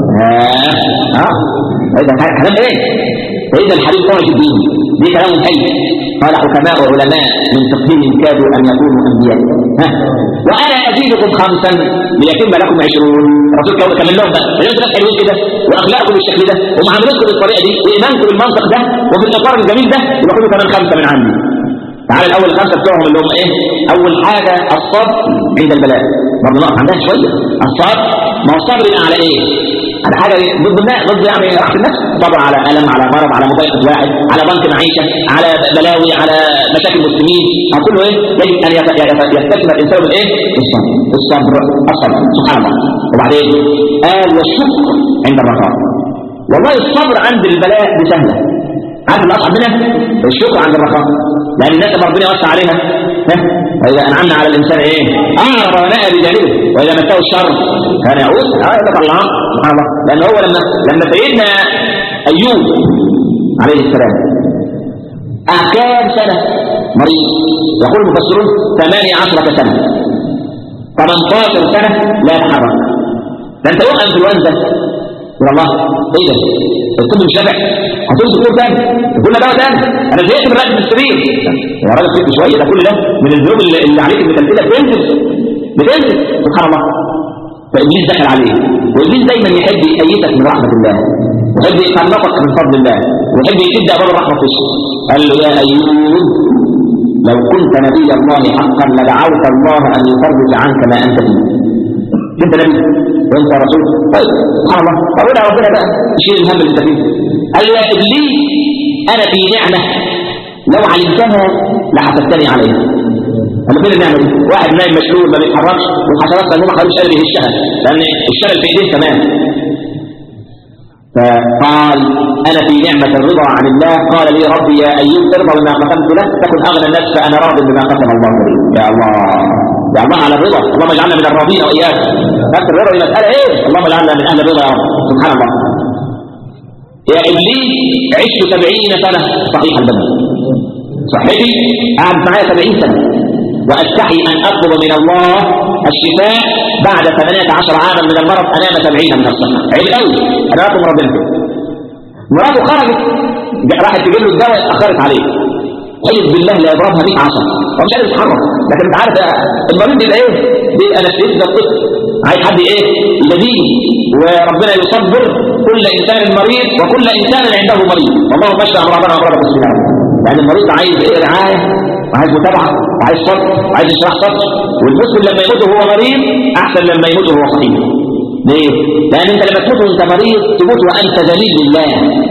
ها هذا كلام ايه فإذا الحديث قوي الدين دي كلام حي قال حكماء وعلماء من فقههم كادوا أن يكونوا أنبياء ها وأنا أزيدكم خمسا ليتم لكم عشرون الرسول كان كمل لهم بقى فلازم ناس حلوين كده وأخلاقكم بالشكل ده ومعاملتكم بالطريقة دي وإيمانكم بالمنطق ده وفي الإطار الجميل ده يبقى كله كمان خمسة من عندي تعال الأول الخمسة بتوعهم اللي هم إيه أول حاجة الصبر عند البلاء برضه نقف عندها شوية الصبر ما هو الصبر على إيه على حاجة ضد الناس ضد يعني راحة الناس صبر على ألم على مرض على مضايقة واحد على ضنك معيشة على بلاوي على مشاكل المسلمين أو كله إيه يجب أن يستثمر الإنسان بالإيه الصبر الصبر الصبر سبحان الله وبعدين قال والشكر عند الرخاء والله الصبر عند البلاء دي سهلة عارف الأصعب منها الشكر عند الرخاء لأن الناس اللي ربنا وسع عليها وإذا أنعمنا على الإنسان إيه أعرض ونأى بجانبه وإذا مسه الشر كان يعود آه يقول الله سبحان الله لأن هو لما لما سيدنا أيوب عليه السلام كام سنة مريض يقول المفسرون ثمانية عشرة سنة 18 سنة لا يتحرك ده انت يوم انفلونزا يا الله ايه ده الطب مش نافع هتقول دكتور تاني تقول له دواء تاني انا زهقت من راجل السرير يا راجل سكت شويه ده كل ده من الذنوب اللي اللي عليك المتلتله بتنزل بتنزل سبحان الله فابليس دخل عليه وابليس دايما يحب يأيدك من رحمه الله ويحب يقنطك من فضل الله ويحب يشد ابواب الرحمه في وشك قال له يا ايوب لو كنت نبي الله حقا لدعوت الله ان يفرج عنك ما انت فيه انت نبي وانت رسول طيب سبحان الله طب ادعى ربنا بقى يشيل الهم اللي انت فيه قال يا ابليس انا في نعمه لو علمتها لحسبتني عليها انا فين النعمه دي واحد نايم مشلول ما بيتحركش والحشرات لانه ما خلوش قادر يهشها لان الشلل في ايديه كمان فقال انا في نعمه الرضا عن الله قال لي ربي يا ايوب ارضى بما قسمت لك تكن اغنى الناس فانا راض بما قسم الله لي يا الله يا الله على الرضا اللهم اجعلنا من الراضين واياك بس الرضا دي مساله ايه اللهم اجعلنا من اهل الرضا يا رب سبحان الله يا ابليس عشت سبعين سنه صحيح البدن صحتي قعد معايا سبعين سنه واستحي ان اطلب من الله الشفاء بعد 18 عاما من المرض انام 70 من الصحه عيب قوي انا اطلب ربنا مراته خرجت راحت تجيب له الدواء اتاخرت عليه حلف بالله لا يضربها 100 عصا هو مش قادر يتحرك لكن انت عارف المريض بيبقى ايه؟ بيبقى نفسيته ده الطفل عايز حد ايه؟ يلديه وربنا يصبر كل انسان مريض وكل انسان عنده مريض والله مشى امراضنا امراض بسم الله يعني المريض عايز ايه رعايه وعايز متابعه وعايز صبر وعايز اشراح صبر والمسلم لما يموت وهو مريض احسن لما يموت وهو صحيح ليه؟ لان انت لما تموت وانت مريض تموت وانت ذليل لله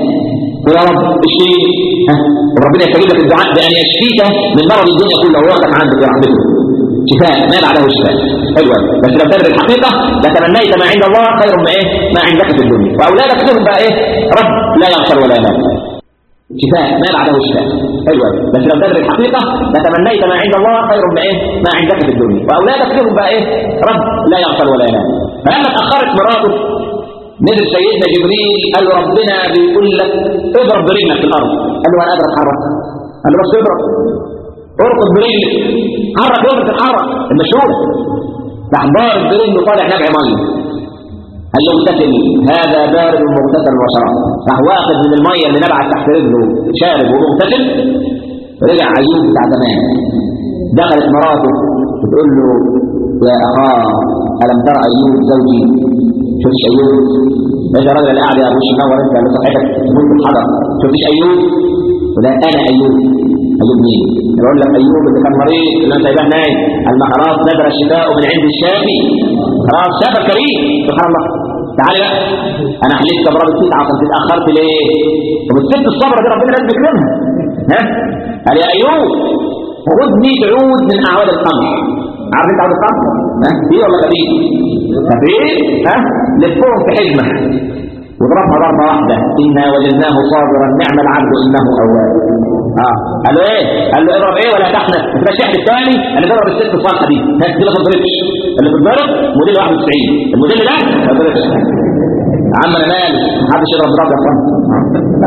يا رب اشفي وربنا يستجيب لك الدعاء بان يشفيك من مرض الدنيا كلها وياخذك عنك برحمته شفاء ما بعده شفاء حلوه بس لو تدري الحقيقه لتمنيت ما عند الله خير من ايه ما عندك في الدنيا واولادك لهم بقى ايه رب لا يغفر ولا ينام شفاء ما بعده شفاء حلوه بس لو تدري الحقيقه لتمنيت ما عند الله خير من ايه ما عندك في الدنيا واولادك لهم بقى ايه رب لا يغفر ولا ينام فلما اتاخرت مراته نزل سيدنا جبريل قال له ربنا بيقول لك اضرب برجلك في الارض قال له انا قادر اتحرك قال له بس اضرب ارقد برجلك حرك وقت تتحرك المشهور راح ضارب برجله طالع نبع ميه قال له اغتسل هذا بارد مغتسل وشراب راح واخد من الميه اللي نبعت تحت رجله شارب ومغتسل رجع عيوب بتاع زمان دخلت مراته بتقول له يا اخاه الم ترى ايوب زوجي شفتش ايوب ايش الراجل اللي قاعد يا ابو منور انت اللي صحتك تموت بالحجر شفتش ايوب ولا انا ايوب ايوب مين يقول لك ايوب اللي كان مريض اللي انت سايباه نايم قال خلاص نزل الشفاء من عند الشافي خلاص شاف الكريم سبحان الله تعالى بقى انا حليت ابراج التسعه عشان اتاخرت ليه طب الست الصبر دي ربنا لازم يكرمها ها قال يا ايوب خذ 100 عود من اعواد القمح عارف انت عود القمح ها دي ولا خفيف خفيف ها لفهم في حزمه وضربها ضربه واحده انا وجدناه صابرا نعم العبد انه اواب اه قال له ايه قال له اضرب ايه ولا تحنث انت مش الشحن الثاني اللي ضرب الست الصالحه دي الناس دي ما تضربش اللي بتضرب موديل 91 الموديل ده ما تضربش يا عم انا مالي محدش يضرب ضرب يا اخوان لا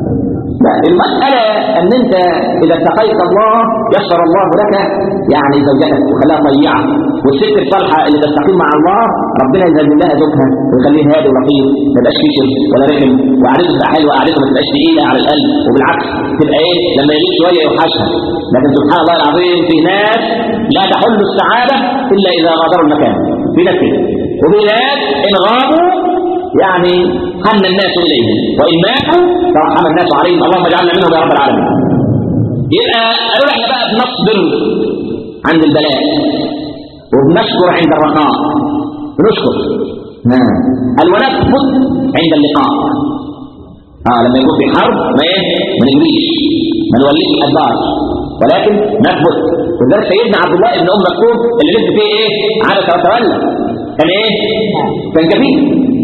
لا المسألة أن أنت إذا اتقيت الله يسر الله لك يعني زوجتك وخلاها طيعة والست الصالحة اللي تستقيم مع الله ربنا يزل لها زوجها ويخليه هادي ولطيف ما يبقاش كشر ولا رخم وقعدته تبقى حلوة وقعدته ما تبقاش تقيلة على القلب وبالعكس تبقى إيه لما يغيب شوية يوحشها لكن سبحان الله العظيم في ناس لا تحل السعادة إلا إذا غادروا المكان في ناس كده وفي ناس إن غابوا يعني حن الناس إليهم وإن ماتوا فرحم الناس عليهم اللهم اجعلنا منهم يا رب العالمين يبقى قالوا احنا بقى بنصبر عند البلاء وبنشكر عند الرخاء بنشكر قال ونثبت عند اللقاء اه لما يكون في حرب ما ايه ما نجريش ما نوليش الادبار ولكن نثبت ولذلك سيدنا عبد الله بن ام مكتوب اللي لسه فيه ايه عبس وتولى كان ايه كان كفيف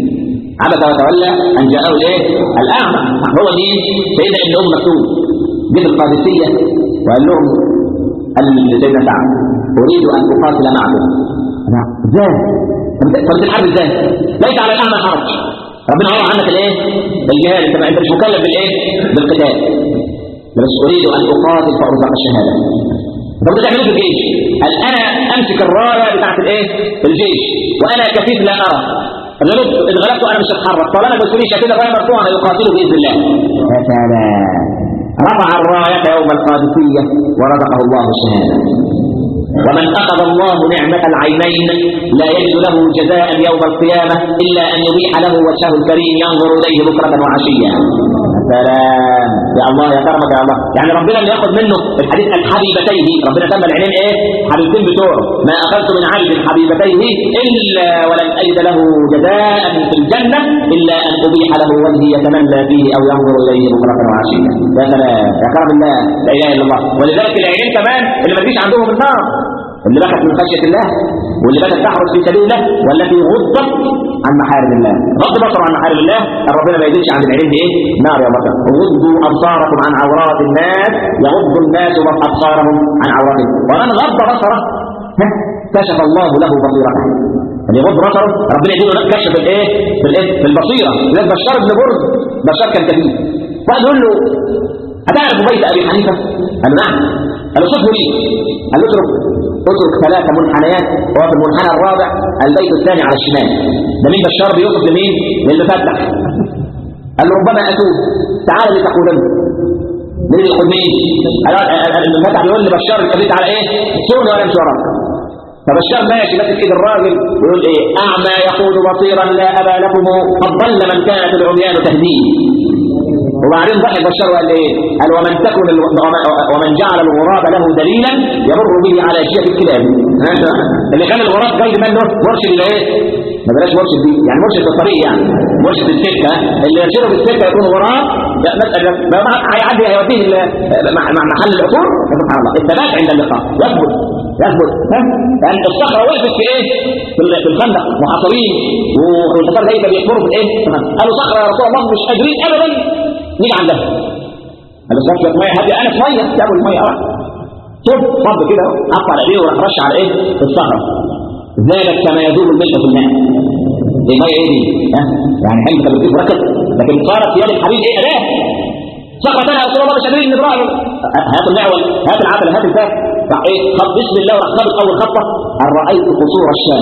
عبس وتولى ان جاءه الايه الاعمى هو مين سيدنا ابن ام مكتوب جه القادسيه وقال لهم قال لسيدنا سعد اريد ان اقاتل معكم انا ازاي طب تلحق ازاي ليس على الاعمى حرج ربنا عرض عنك الايه الجهاد انت انت مش مكلف بالايه بالقتال بس اريد ان اقاتل فارزق الشهاده طب ده تعملوا في الجيش قال انا امسك الرايه بتاعت الايه الجيش وانا كفيف لا ارى غلبت ان غلبت انا مش هتحرك طالما بسوليش كده الرايه مرفوعه يقاتلوا باذن الله يا سلام رفع الرايه يوم القادسيه ورزقه الله الشهاده ومن أخذ الله نعمة العينين لا يجد له جزاء يوم القيامة إلا أن يبيح له وجهه الكريم ينظر إليه بكرة وعشيا سلام يا الله يا كرمك يا الله يعني ربنا اللي ياخذ منه الحديث الحبيبتيه ربنا سمى العينين ايه حبيبتين بتوعه ما اخذت من عبد حبيبتيه الا ولن اجد له جزاء في الجنه الا ان ابيح له وجهي يتمنى فيه او ينظر اليه بكره وعشيا يا سلام يا كرم الله لا اله الا الله ولذلك العينين كمان اللي ما فيش عندهم النار اللي بكت من خشيه الله واللي بدات تحرس في سبيل الله والتي غضت عن محارم الله غض بصر عن محارم الله ربنا ما يزيدش عن العلم ايه نار يا بطل غضوا ابصاركم عن عورات الناس يغض الناس ابصارهم عن عوراتهم ومن غض بصره كشف الله له بصيرته اللي يغض بصره ربنا يديله كشف الايه بالايه بالبصيره لذلك بشار بن برد بشار كان كبير واحد يقول له أتعرف بيت أبي حنيفة؟ قال نعم قال صفه لي قال اترك اترك ثلاث منحنيات وفي المنحنى الرابع البيت الثاني على الشمال ده مين بشار بيوصف لمين؟ للمفتح قال له ربما أتوب تعال لتقولن مين اللي يقول مين؟ قال المفتح بيقول لبشار الكبريت على ايه؟ سوني ولا مش وراك فبشار ماشي ماسك ايد الراجل ويقول ايه اعمى يقول بصيرا لا ابا لكم قد ضل من كانت العميان تهديه وبعدين ضحك بشار وقال ايه قال ومن تكن ال... ومن جعل الغراب له دليلا يمر به على شيء الكلاب اللي كان الغراب جاي منه مرشد الى ايه ما بلاش مرشد دي يعني مرشد في الطريق يعني مرشد في السكه اللي يرشده في السكه يكون غراب ما هيعدي هيوديه مع محل العطور سبحان الله الثبات عند اللقاء يثبت يثبت ها يعني الصخره وقفت في ايه في الخندق محاصرين والكفار جاي بيكبروا في ايه قالوا صخره يا رسول الله مش قادرين ابدا نيجي عندها قال له شويه ميه هدي انا شويه جابوا الميه اه شوف صب كده قطع على ايديه وراح رش على ايه في الصخره ذلك كما يذوب الملح في الماء دي ميه ايه دي ها يعني حلم كانت بتجيب ركب لكن صارت يد الحبيب ايه اداه صخره ثانيه يا رسول الله مش قادرين نبرأ هات المعول هات العسل هات الفاك راح ايه خط بسم الله وراح خبط اول خطه ان رايت قصور الشام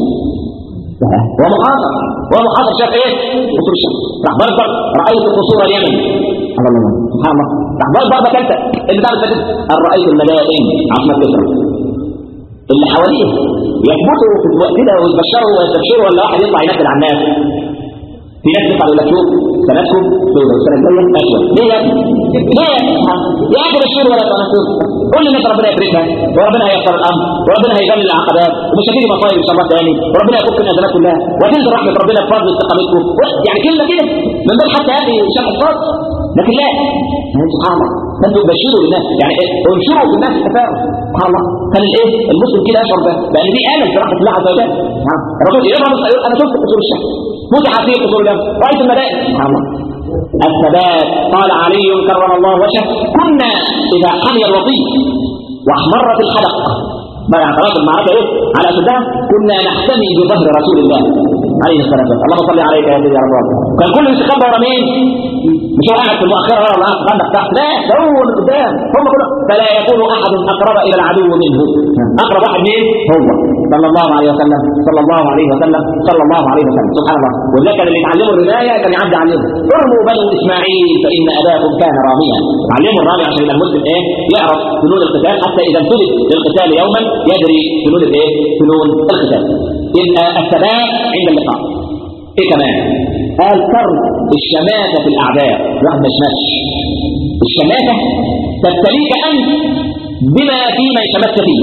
هو محاصر هو محاصر شاف ايه قصور الشام راح برضه رايت قصور اليمن الله الله سبحان الله راح برضه ضربه ثالثه اللي بعد كده ان رايت المدائن عاصمه كسرى اللي حواليه يثبتوا في الوقت ده ويبشروا ويستبشروا ولا واحد يطلع ينزل على الناس في ناس تطلع يقول لك شوف سنتكم سوداء والسنه الجايه اسود ليه يا ابني؟ ليه يا ابني؟ يا اخي بشير ولا تنصر كل الناس ربنا يفرجها وربنا هيسر الامر وربنا هيقلل العقبات ومش هتيجي مصايب ان شاء الله تاني وربنا يفك الازمات كلها وتنزل رحمه ربنا بفضل استقامتكم يعني كلمه كده من باب حتى هذه شرح الصوت لكن لا يعني سبحان الله انتوا بشروا للناس يعني ايه انشروا في الناس التفاؤل سبحان الله كان الايه المسلم كده يشعر ده لان دي امل في رحمه الله عز وجل الرسول يقرا بس يقول انا شفت قصور الشمس فتح فيه قصور الجنه رايت الملائكه سبحان الله الثبات قال علي كرم الله وجهه كنا اذا حمي الوطي واحمرت الحلق ما يعني خلاص المعركه ايه على اسدها كنا نحتمي بظهر رسول الله عليه الصلاه والسلام اللهم صل عليك يا سيدي يا رب كان كل مستخبى ورا مين مش هو قاعد في المؤخره ولا قاعد في الخندق تحت لا ده هو اللي قدام هم كلهم فلا يكون احد اقرب الى العدو منه اقرب واحد مين هو صلى الله عليه وسلم صلى الله عليه وسلم صلى الله عليه وسلم سبحان الله ولذلك اللي يتعلموا الرمايه كان يعدي عليهم ارموا بنو اسماعيل فان اباكم كان راميا علموا الرامي عشان يبقى المسلم ايه يعرف فنون القتال حتى اذا ابتدت للقتال يوما يدري فنون الايه فنون القتال يبقى الثبات عند اللقاء ايه كمان قال ترك الشماتة في الاعداء الواحد ما يشمتش الشماتة تبتليك انت بما في من شمت فيه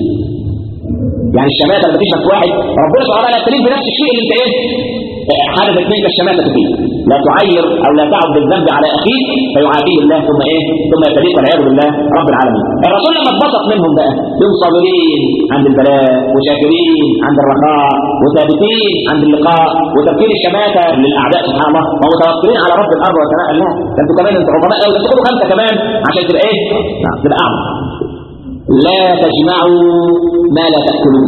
يعني الشماتة لما تشمت واحد ربنا سبحانه وتعالى يبتليك بنفس الشيء اللي انت ايه حدثت منك الشماتة فيه لا تعير او لا تعد بالذنب على اخيك فيعافيه الله ثم ايه ثم يبتليك والعياذ بالله رب العالمين الرسول لما اتبسط منهم بقى هم صابرين عند البلاء وشاكرين عند الرخاء وثابتين عند اللقاء وتفكير الشماتة للاعداء سبحان الله ومتوكلين على رب الارض والسماء الله ده انتوا كمان انتوا عظماء قوي تاخدوا خمسه كمان عشان تبقى ايه تبقى اعظم لا تجمعوا ما لا تاكلون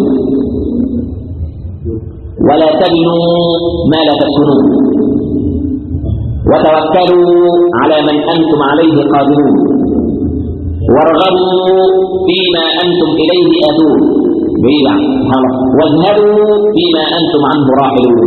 ولا تبنوا ما لا تسكنون وتوكلوا على من أنتم عليه قادرون وارغبوا فيما أنتم إليه آتون بعيد سبحان الله واذهبوا فيما أنتم عنه راحلون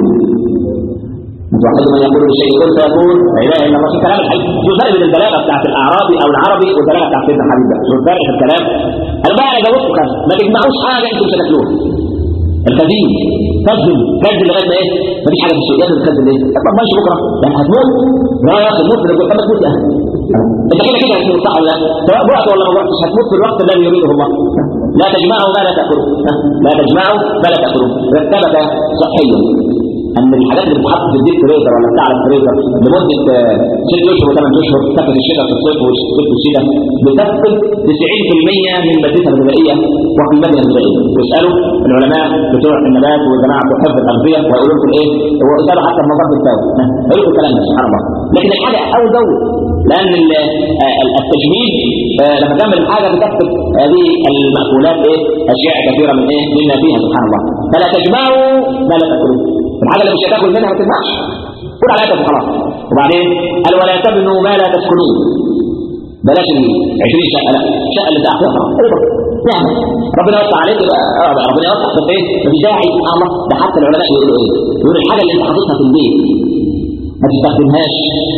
واحد من يقول الشيء كن فيكون لا اله الا الله في كلام الحي شو الفرق بين البلاغه بتاعت الاعرابي او العربي والبلاغه بتاعت سيدنا حبيب ده شو الفرق في الكلام انا بقى جاوبتكم ما تجمعوش حاجه انتم مش هتاكلوها الكذب كذب كذب لغايه ما ايه مفيش حاجه في السوق لازم تكذب ايه طب ماشي بكره يعني هتموت لا يا اخي موت لو كنت تموت يا اخي انت كده كده هتموت صح ولا لا سواء وقت ولا ما وقتش هتموت في الوقت الذي يريده الله لا تجمعوا ما لا تاكلوا لا تجمعوا ما لا تاكلوا ثبت صحيا ان الحاجات اللي بتتحط في الديب فريزر ولا بتاع الفريزر لمده ست اشهر وثمان اشهر تاكل الشتاء في الصيف والصيف في الشتاء بتفقد 90% من مادتها الغذائيه وقيمتها الغذائيه واسالوا العلماء بتوع النبات والجماعه بتوع حفظ الاغذيه ويقولوا لكم ايه واسالوا حتى المضاد الدواء يقولوا لكم الكلام ده سبحان الله لكن الحاجه اول دور لان التجميد لما تعمل الحاجه بتفقد هذه المأكولات ايه اشياء كثيره من ايه مما فيها سبحان الله فلا تجمعوا ما لا تاكلوه الحاجه اللي مش هتاكل منها ما تنفعش كل على قدك وخلاص وبعدين قال ولا تبنوا ما لا تسكنون بلاش ال 20 شقه لا الشقه اللي تحتها خلاص نعم ربنا يوسع عليك يبقى ربنا يوسع بس ايه مفيش داعي سبحان الله ده حتى العلماء يقولوا ايه يقولوا الحاجه اللي انت حاططها في البيت ما تستخدمهاش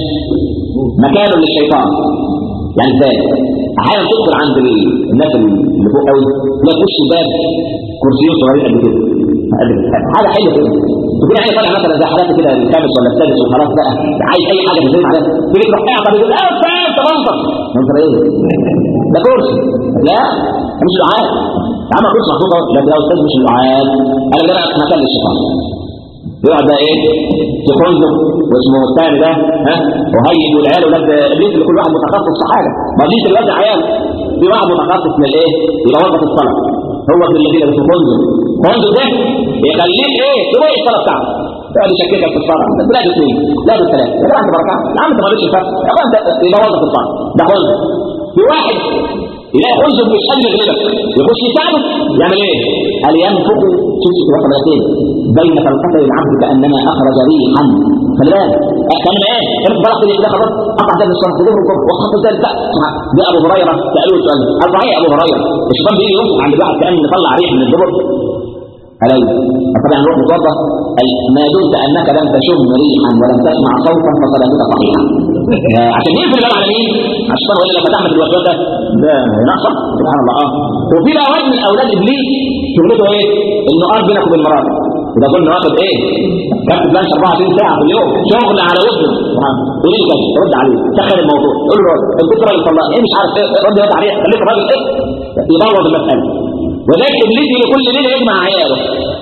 مكان للشيطان يعني ازاي احيانا تدخل عند الناس اللي فوق قوي تلاقي وش الباب كرسيين صغيرين قد كده حاجه حلوه كده تكون عايز طالع مثلا زي حالاتي كده الخامس ولا السادس وخلاص بقى عايز اي حاجه تزيد عليها تيجي تروح قاعد طب يقول اه استاذ انت منظر منظر ايه؟ ده كرسي لا مش دعاء يا عم كرسي محطوط لا ده استاذ مش دعاء انا ده مكان للشيطان يقعد بقى ايه تخنزق واسمه الثاني ده ها وهيج والعيال ولاد ابليس اللي كل واحد متخصص في حاجه ما ديش الواد عيال في واحد متخصص من الايه يبقى وظف الصلاه هو في الذين اسمه خنزق خنزق ده يخليك ايه تروح الصلاه بتاعته يقعد يشككك في الصلاه بس لا باثنين لا بالثلاث يا جماعه انت بركات يا عم انت ما الفرق يا عم انت يبقى وظف الصلاه ده خنزق في واحد يلاقي خنزق مش قادر يغلبك يخش يساعده يعمل ايه؟ قال ينفق شوف وصلتين بين فلقتي العبد كانما اخرج ريحا خلي بالك كان ايه؟ كان بلغت لي ده خلاص قطع ده الصلاه ظهر الكفر وخط ذلك ده ابو هريره سالوه سؤال قال صحيح ابو هريره الشيطان بيجي ينفخ عند الواحد كان يطلع ريح من الدبر ألي طبعا نروح متوضا ما دمت انك لم تشم ريحا ولم تسمع صوتا فصلاتك صحيحه عشان يقفل الباب على مين؟ عشان ولا لما تعمل الوسوسه ده ناقصه سبحان الله اه وفي بقى واد من اولاد ابليس شغلته ايه؟ انه قال بينك وبين مراتك وده كنا واخد ايه؟ كابتن بلانش 24 ساعه في اليوم شغل على وزنه تقول لي كده رد عليه سخن الموضوع قول له انت كنت راجل طلع ايه مش عارف ايه رد رد عليه خليك راجل ايه؟ يبوظ المساله وذلك ابليس كل ليله يجمع عياله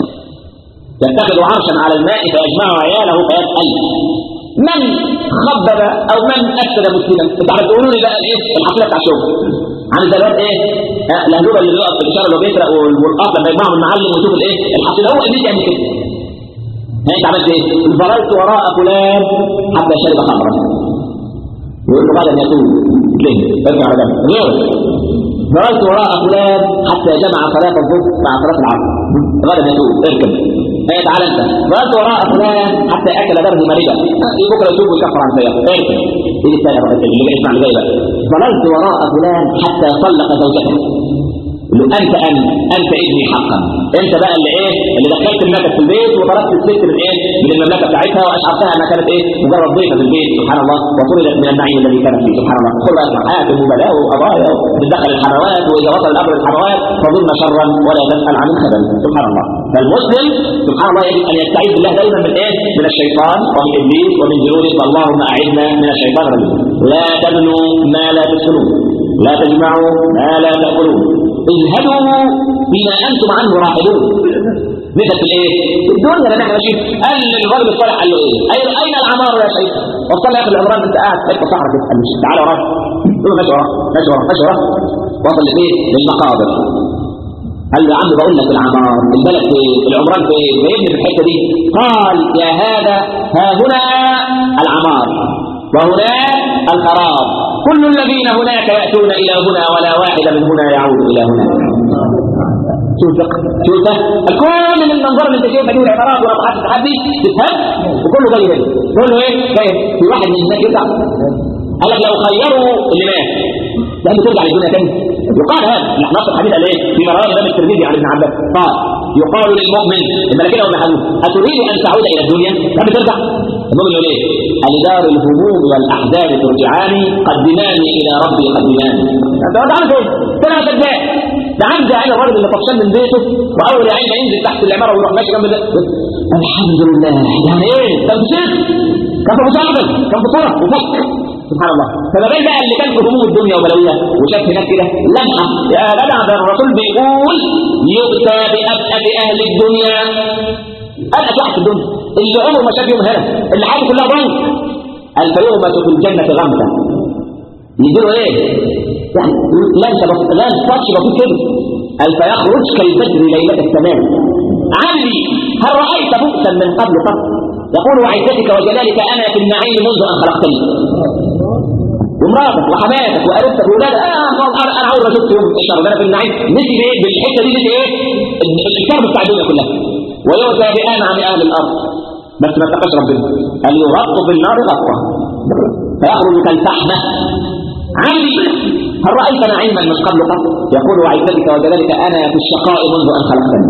يتخذ عرشا على الماء فيجمع عياله فيسأل من خبب او من افسد مسلما انت عارف تقولوا لي بقى ايه الحفله بتاع الشغل عن الزلات ايه آه الهلوبه اللي بيقف في الاشاره اللي بيسرق والقاف لما يجمعهم المعلم ويشوف الايه الحفله هو ابليس يعمل كده انت عملت ايه ضللت وراء فلان حتى شرب خمرا يقول له غدا يتوب ليه ارجع على جنب غير ضللت وراء فلان حتى جمع صلاه الظهر مع صلاه العصر غدا يتوب اركب ايه تعالى انت ضللت وراء فلان حتى اكل درج مريضه بكره يتوب ويكفر عن سيئه اركب ايه الثانيه بقى اللي اسمع اللي جاي بقى ضللت وراء فلان حتى طلق زوجته له انت ان انت ابني حقا انت بقى اللي ايه اللي دخلت الملكه في البيت وطردت الست من ايه من المملكه بتاعتها واشعرتها انها كانت ايه مجرد ضيفه في البيت سبحان الله وطردت من النعيم الذي كانت فيه سبحان الله كل حاكم وبلاء وقضايا بتدخل الحموات واذا وصل الامر للحموات فظن شرا ولا تسال عن الخبل سبحان الله فالمسلم سبحان الله يجب ان يستعيذ بالله دائما من ايه من الشيطان ومن ابليس ومن جنوده فاللهم اعذنا من الشيطان الرجيم لا تبنوا ما لا تسكنون لا تجمعوا ما لا تاكلون اذهبوا بما انتم عنه راحلون مثل الايه الدنيا اللي احنا ماشيين قال للراجل الصالح قال له ايه اين اين العمار يا شيخ وصل يا اخي العمران انت قاعد في صحراء كده قال له تعالى وراك قال له ماشي وراك ماشي وراك ماشي وراك وصل لايه للمقابر قال له يا عم بقول لك العمار البلد في العمران في فيبني في الحته دي قال يا هذا ها هنا العمار وهناك الخراب كل الذين هناك يأتون إلى هنا ولا واحد من هنا يعود إلى هنا شوف شوف كل من المنظر اللي انت شايفها دي والعبارات ورفعات التحدي تفهم وكله جاي هنا كله ايه جاي في واحد من هناك يرجع قال لك لو خيروا اللي مات لأنه ترجع للدنيا تاني يقال هذا نص الحديث قال ايه في مروان الامام الترمذي عن ابن عباس قال يقال للمؤمن الملكين وابن حديث اتريد ان تعود الى الدنيا لم ترجع المؤمن يقول ايه الدار الهموم والاحزان ترجعاني قدماني الى ربي قدماني انت عارف ايه كده صدق ده عندي عين الراجل اللي طفشان من بيته واول عين ما ينزل تحت العماره ويروح ماشي جنب ده الحمد لله يعني ايه ده مشيت كان في مساعدة كان في صرف وفك سبحان الله فما بين بقى اللي كان في هموم الدنيا وبلوية وشاف هناك كده لمحة يا جدع ده الرسول بيقول يؤتى بأبأب أهل الدنيا أبأب واحد في الدنيا اللي عمره ما شاف يوم هنا اللي حياته كلها ضنك قال فيغمس في الجنة غمسة يديروا ايه؟ يعني لمسة بسيطة لا تاتش بسيط كده قال فيخرج كالبدر ليلة السماء عمي هل رأيت بؤسا من قبل قط يقول وعزتك وجلالك أنا في النعيم منذ أن خلقتني ومراتك وحماتك وقريبتك وولادك آه انا انا عاوز اشوف يوم الشر انا في النعيم نسي ايه بالحته دي نسي ايه الكرب بتاع الدنيا كلها ويؤتى بانعم اهل الارض بس ما اتقاش ربنا قال يرط في النار غطا فيخرج كالفحمه عمي هل رايت نعيما من قبل قط يقول وعزتك وجلالك انا في الشقاء منذ ان خلقتني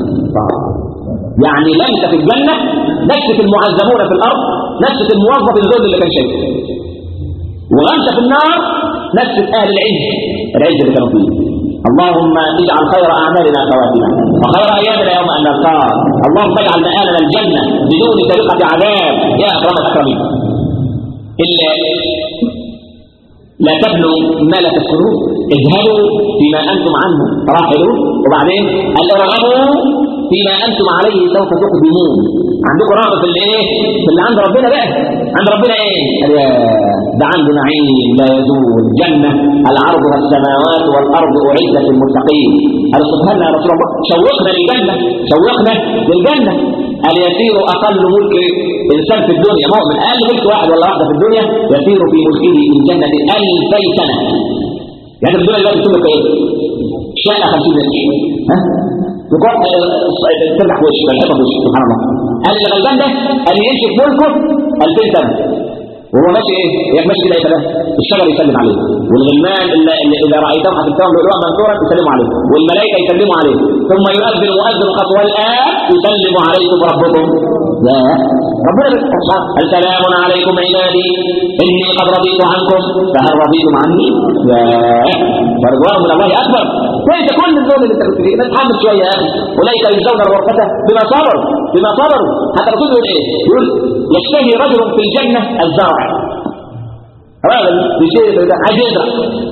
يعني لمسه في الجنه نفسه المعذبون في الارض نفسه الموظف الذل اللي كان شايفه وغمسه في النار نفسه اهل العز العز اللي كانوا فيه اللهم اجعل خير اعمالنا خواتنا وخير ايامنا يوم ان نلقاك اللهم اجعل مآلنا الجنه بدون سابقه عذاب يا اكرم الاكرمين الا لا تبلوا ما لا تسكنون اذهبوا فيما انتم عنه راحلون وبعدين قال ارغبوا فيما انتم عليه سوف تقدمون عندكم رغبه في الايه في اللي عند ربنا بقى عند ربنا ايه قال يا ده عنده نعيم لا يزول جنه العرض السماوات والارض اعدت للمتقين قال سبحان يا رسول الله شوقنا للجنه شوقنا للجنه قال يسير اقل ملك انسان في الدنيا مؤمن اقل ملك واحد ولا واحده في الدنيا يسير في ملكه في الجنه الفي سنه يعني في الدنيا دلوقتي تملك ايه؟ شقه 50 متر ها؟ تقعد تفتح وشك الحيطه وشك سبحان الله قال اللي غلبان ده قال يمشي في ملكه 2000 سنه وهو ماشي ايه؟ يعني ماشي كده يتبه الشجر يسلم عليه والغلمان اللي, اللي اذا رايتهم حسبتهم لؤلؤا منثورا يسلموا عليه والملائكه يسلموا عليه ثم يؤذن مؤذن خطوه الان يسلم عليكم ربكم لا ربنا سبحانه السلام عليكم عبادي اني قد رضيت عنكم فهل رضيتم عني؟ لا ورضوان من الله اكبر وانت كل الزول اللي انت كنت فيه تتحمل شويه يا اخي اولئك يجزون الغرفه بما صبروا بما صبروا حتى الرسول يقول ايه؟ يقول يشتهي رجل في الجنه الزرع راجل بشيء عايز يزرع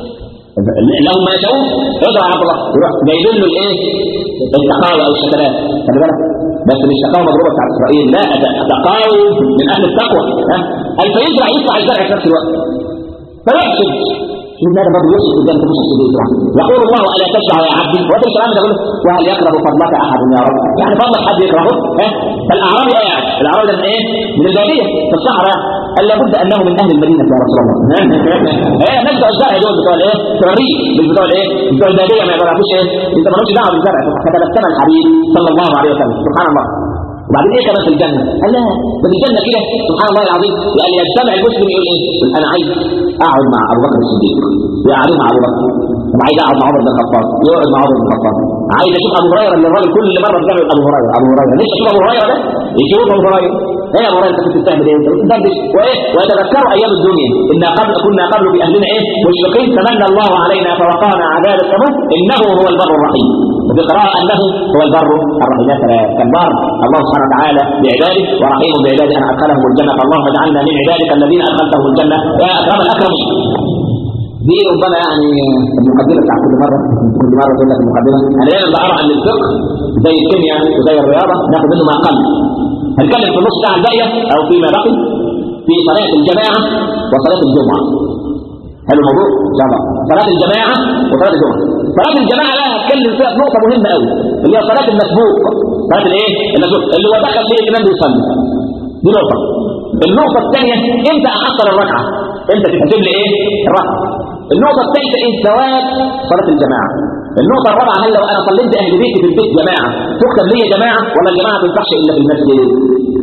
لو ما شافوه يزرع عبد الله يروح جايبين له الايه؟ التقاوى او الشتلات خلي بالك بس مش تقاوى مضروبه بتاعت اسرائيل لا ده تقاوى من اهل التقوى ها قال فيزرع يطلع الزرع في نفس الوقت فيحسد شوف هذا برضه يوسف قدام تبص الصدور يقول الله الا تشرع يا عبدي وتمشي العبد يقول وهل يكره فضلك احد يا رب يعني فضلك حد يكرهه ها فالاعرابي قاعد الاعرابي ده من ايه من الباديه في الصحراء قال لابد انه من اهل المدينه يا رسول الله هي الناس بتوع الزرع دول بتوع الايه بتوع الريف مش بتوع الايه بتوع الباديه ما يعرفوش ايه انت مالكش دعوه بالزرع فتبسم الحبيب صلى الله عليه وسلم سبحان الله وبعدين ايه كمان في الجنة قال لا ده في الجنة كده سبحان الله العظيم يعني يجتمع المسلم يقول ايه يقول انا عايز اقعد مع ابو بكر الصديق ويقعدوا مع ابو بكر طب عايز اقعد مع عمر بن الخطاب يقعد مع عمر بن الخطاب عايز اشوف ابو هريره اللي الراجل كل مره بيعمل ابو هريره ابو هريره لسه اشوف ابو هريره ده يشوف ابو هريره ايه يا ابو هريره انت كنت بتعمل ايه انت كنت بتدردش وايه ويتذكروا ايام الدنيا ان قبل كنا قبل باهلنا ايه مشرقين فمن الله علينا فوقانا عذاب السموم انه هو البر الرحيم وفي قراءه انه هو البر الرحيم كان بر الله سبحانه وتعالى بعباده ورحيم بعباده ان ادخلهم الجنه اللهم اجعلنا من عبادك الذين ادخلتهم الجنه يا اكرم الاكرمين دي ربما يعني المقدمه بتاع كل مره كل مره تقول لك المقدمه انا دايما بقرا عن الفقه زي الكيمياء وزي الرياضه ناخد منه ما قل هنتكلم في النص ساعه الباقيه او فيما بقي في صلاه الجماعه وصلاه الجمعه حلو الموضوع ان شاء الله صلاه الجماعه وصلاه الجمعه صلاه الجماعه لا هتكلم فيها نقطه مهمه قوي اللي هي صلاه المسبوق صلاه الايه المسبوق اللي هو دخل ليه الامام بيصلي دي نقطه النقطه الثانيه امتى احصل الركعه انت تحسب لي ايه الركعه النقطة الثالثة ايه ثواب صلاة الجماعة النقطة الرابعة هل لو انا صليت اهل بيتي في البيت جماعة تكتب لي جماعة ولا الجماعة ما تنفعش الا في المسجد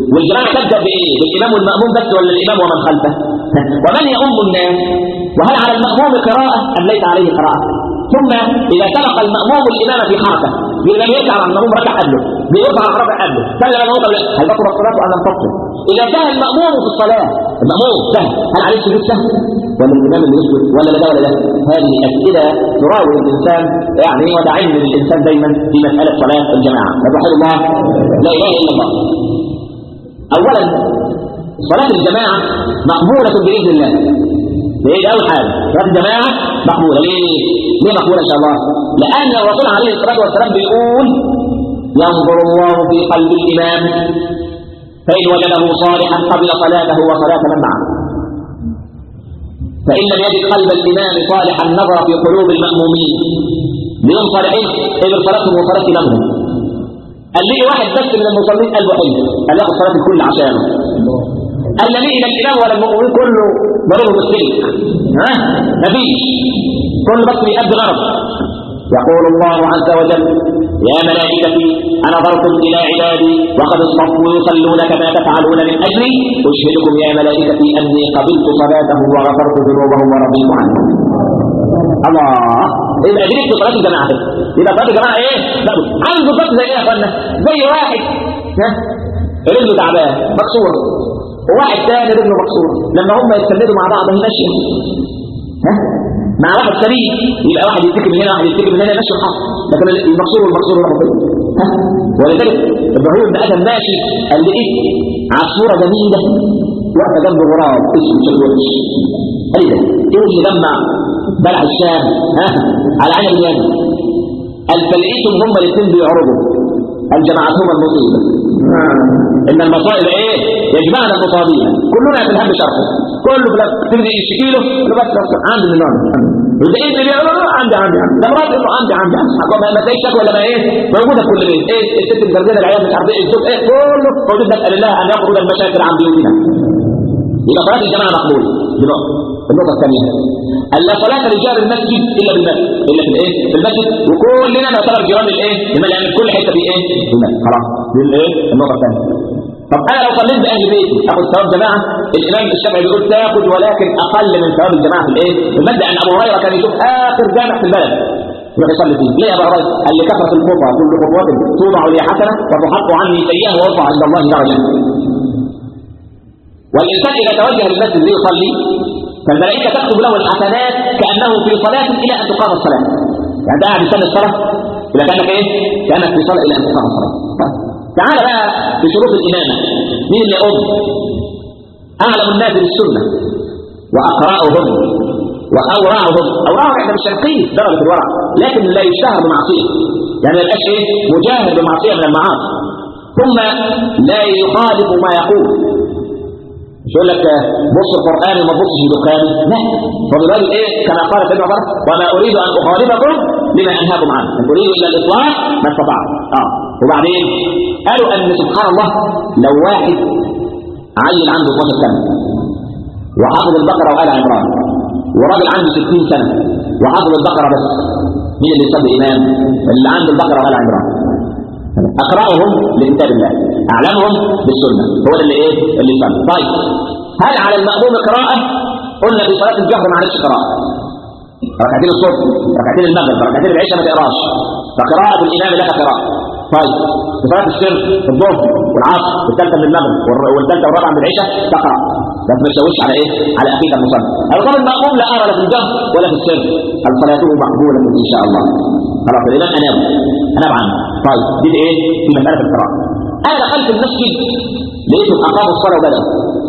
والجماعة تبدأ بإيه بالإمام والمأموم بس ولا الإمام ومن خلفه ومن يؤم الناس وهل على المأموم قراءة أم ليس عليه قراءة ثم إذا سبق المأموم الإمام في حركة لم يرجع على المأموم ركع قبله بيرفع ركع قبله سلم المأموم قبله هل تطلب الصلاة أم لم تطلب إذا سهى المأموم في الصلاة المأموم سهل هل عليه سجود سهل ولا الإمام اللي يسجد ولا لا ولا لا هذه أسئلة تراود الإنسان يعني وده علم للإنسان دايما في مسألة صلاة الجماعة نتوحد الله لا إله إلا الله أولا صلاة الجماعة مقبولة بإذن الله ليه ده أول حاجة صلاة الجماعة مقبولة ليه؟ ليه مقبولة إن شاء الله؟ لأن الرسول عليه الصلاة والسلام بيقول ينظر الله في قلب الإمام فإن وجده صالحا قبل صلاته وصلاة من معه فإن لم يجد قلب الإمام صالحا نظر في قلوب المأمومين ليوم صالحين قبل صلاتهم وصلاة إمامهم قال لي واحد بس من المصلين قلبه حلو قال ياخد صلاة الكل عشانه قال لي إلى الإمام ولا المؤمنين كله ضربه بالسلك ها مفيش كل بس بيأدي غرض يقول الله عز وجل يا ملائكتي أنا نظرتم إلى عبادي وقد اصطفوا يصلون كما تفعلون من أجلي أشهدكم يا ملائكتي أني قبلت صلاتهم وغفرت ذنوبهم ورضيت عنهم الله يبقى دي في صلاه الجماعه يبقى صلاه الجماعه ايه عامل بالظبط زي ايه يا اخوانا زي واحد ها رجله تعبان مكسور وواحد تاني رجله مكسور لما هم يتسندوا مع بعض هي ماشيه ها مع واحد سليم يبقى واحد يتكي من هنا واحد يتكي من هنا ماشي الحق لكن المكسور والمكسور راحوا فين ها ولذلك ابراهيم بن ادم ماشي قال لي ايه عصفوره جميله واقفه جنب غراب اسمه شلوتش قال لي ايه اللي جمع بلع الشام ها على عين اليمن قال فلقيتهم هم الاثنين بيعرضوا قال جمعتهما المصيبه ان المصائب ايه يجمعنا المصابين كلنا في الهم شرحه كله بلا تبدي يشكي له بس بس عندي من نوع وده ايه اللي بيقول عندي عندي عندي ده مرات انه عندي عندي عندي ما تلاقيش شكوى ولا ما ايه موجوده في كل بيت ايه الست الجردانه العيال مش عارف ايه الزوج ايه كله موجود نسال الله ان يخرج المشاكل عن بيوتنا يبقى صلاه الجماعه مقبوله دي نقطه النقطه الثانيه الا صلاه رجال المسجد الا بالمسجد الا في الايه في المسجد وكلنا نعتبر جيران الايه لان كل حته في ايه في المسجد خلاص دي الايه النقطه الثانيه طب انا لو صليت باهل بيتي اخذ ثواب جماعه الامام الشافعي بيقول تاخذ ولكن اقل من ثواب الجماعه في الايه في المبدا ان ابو هريره كان يشوف اخر جامع في البلد يروح يصلي فيه ليه يا ابو هريره قال لي كثره الخطى كل خطوه توضع لي حسنه وتحط عني سيئه ويرفع عند الله درجه والإنسان إذا توجه للمسجد ليصلي فالملائكة تكتب له الحسنات كأنه في صلاة إلى أن تقام الصلاة يعني ده قاعد يصلي الصلاة إذا كأنك إيه؟ كأنك في صلاة إلى أن تقام الصلاة تعال بقى بشروط الإمامة مين اللي أم؟ أعلم الناس بالسنة وأقرأهم وأورعهم أورعهم إحنا مش شرقين درجة الورع لكن لا يشتهر بمعصية يعني ما يبقاش إيه؟ مجاهد بمعصية من المعاصي ثم لا يخالف ما يقول مش يقول لك بص القرآن وما تبصش الدخان لا فبالرجل ايه كما قال سيدنا عمر وما اريد ان اخالفكم لما انهاكم عنه ان اريد الا الاصلاح ما استطعت اه وبعدين قالوا ان سبحان الله لو واحد عيل عنده 12 سنه وحافظ البقره وآل عمران وراجل عنده 60 سنه وحافظ البقره بس مين اللي يصلي امام اللي عنده البقره وآل عمران أقرأهم لكتاب الله أعلمهم بالسنة هو اللي إيه اللي يصلي طيب هل على المأموم قراءة قلنا في صلاة الجهر ما عادش قراءة ركعتين الصبح ركعتين المغرب ركعتين العشاء ما تقراش فقراءة الإمام لك قراءة طيب في صلاة السر في الظهر والعصر والثالثة من المغرب والثالثة والرابعة من العشاء تقرأ بس ما تشوش على ايه على اخيك المصلي القول المأموم لا ارى لا في الجهر ولا في السر هل صلاته مقبولة ان شاء الله خلاص الامام انام انام عنه طيب دي ايه في مسألة القراءة انا دخلت المسجد لقيتهم اقاموا الصلاة وبدأوا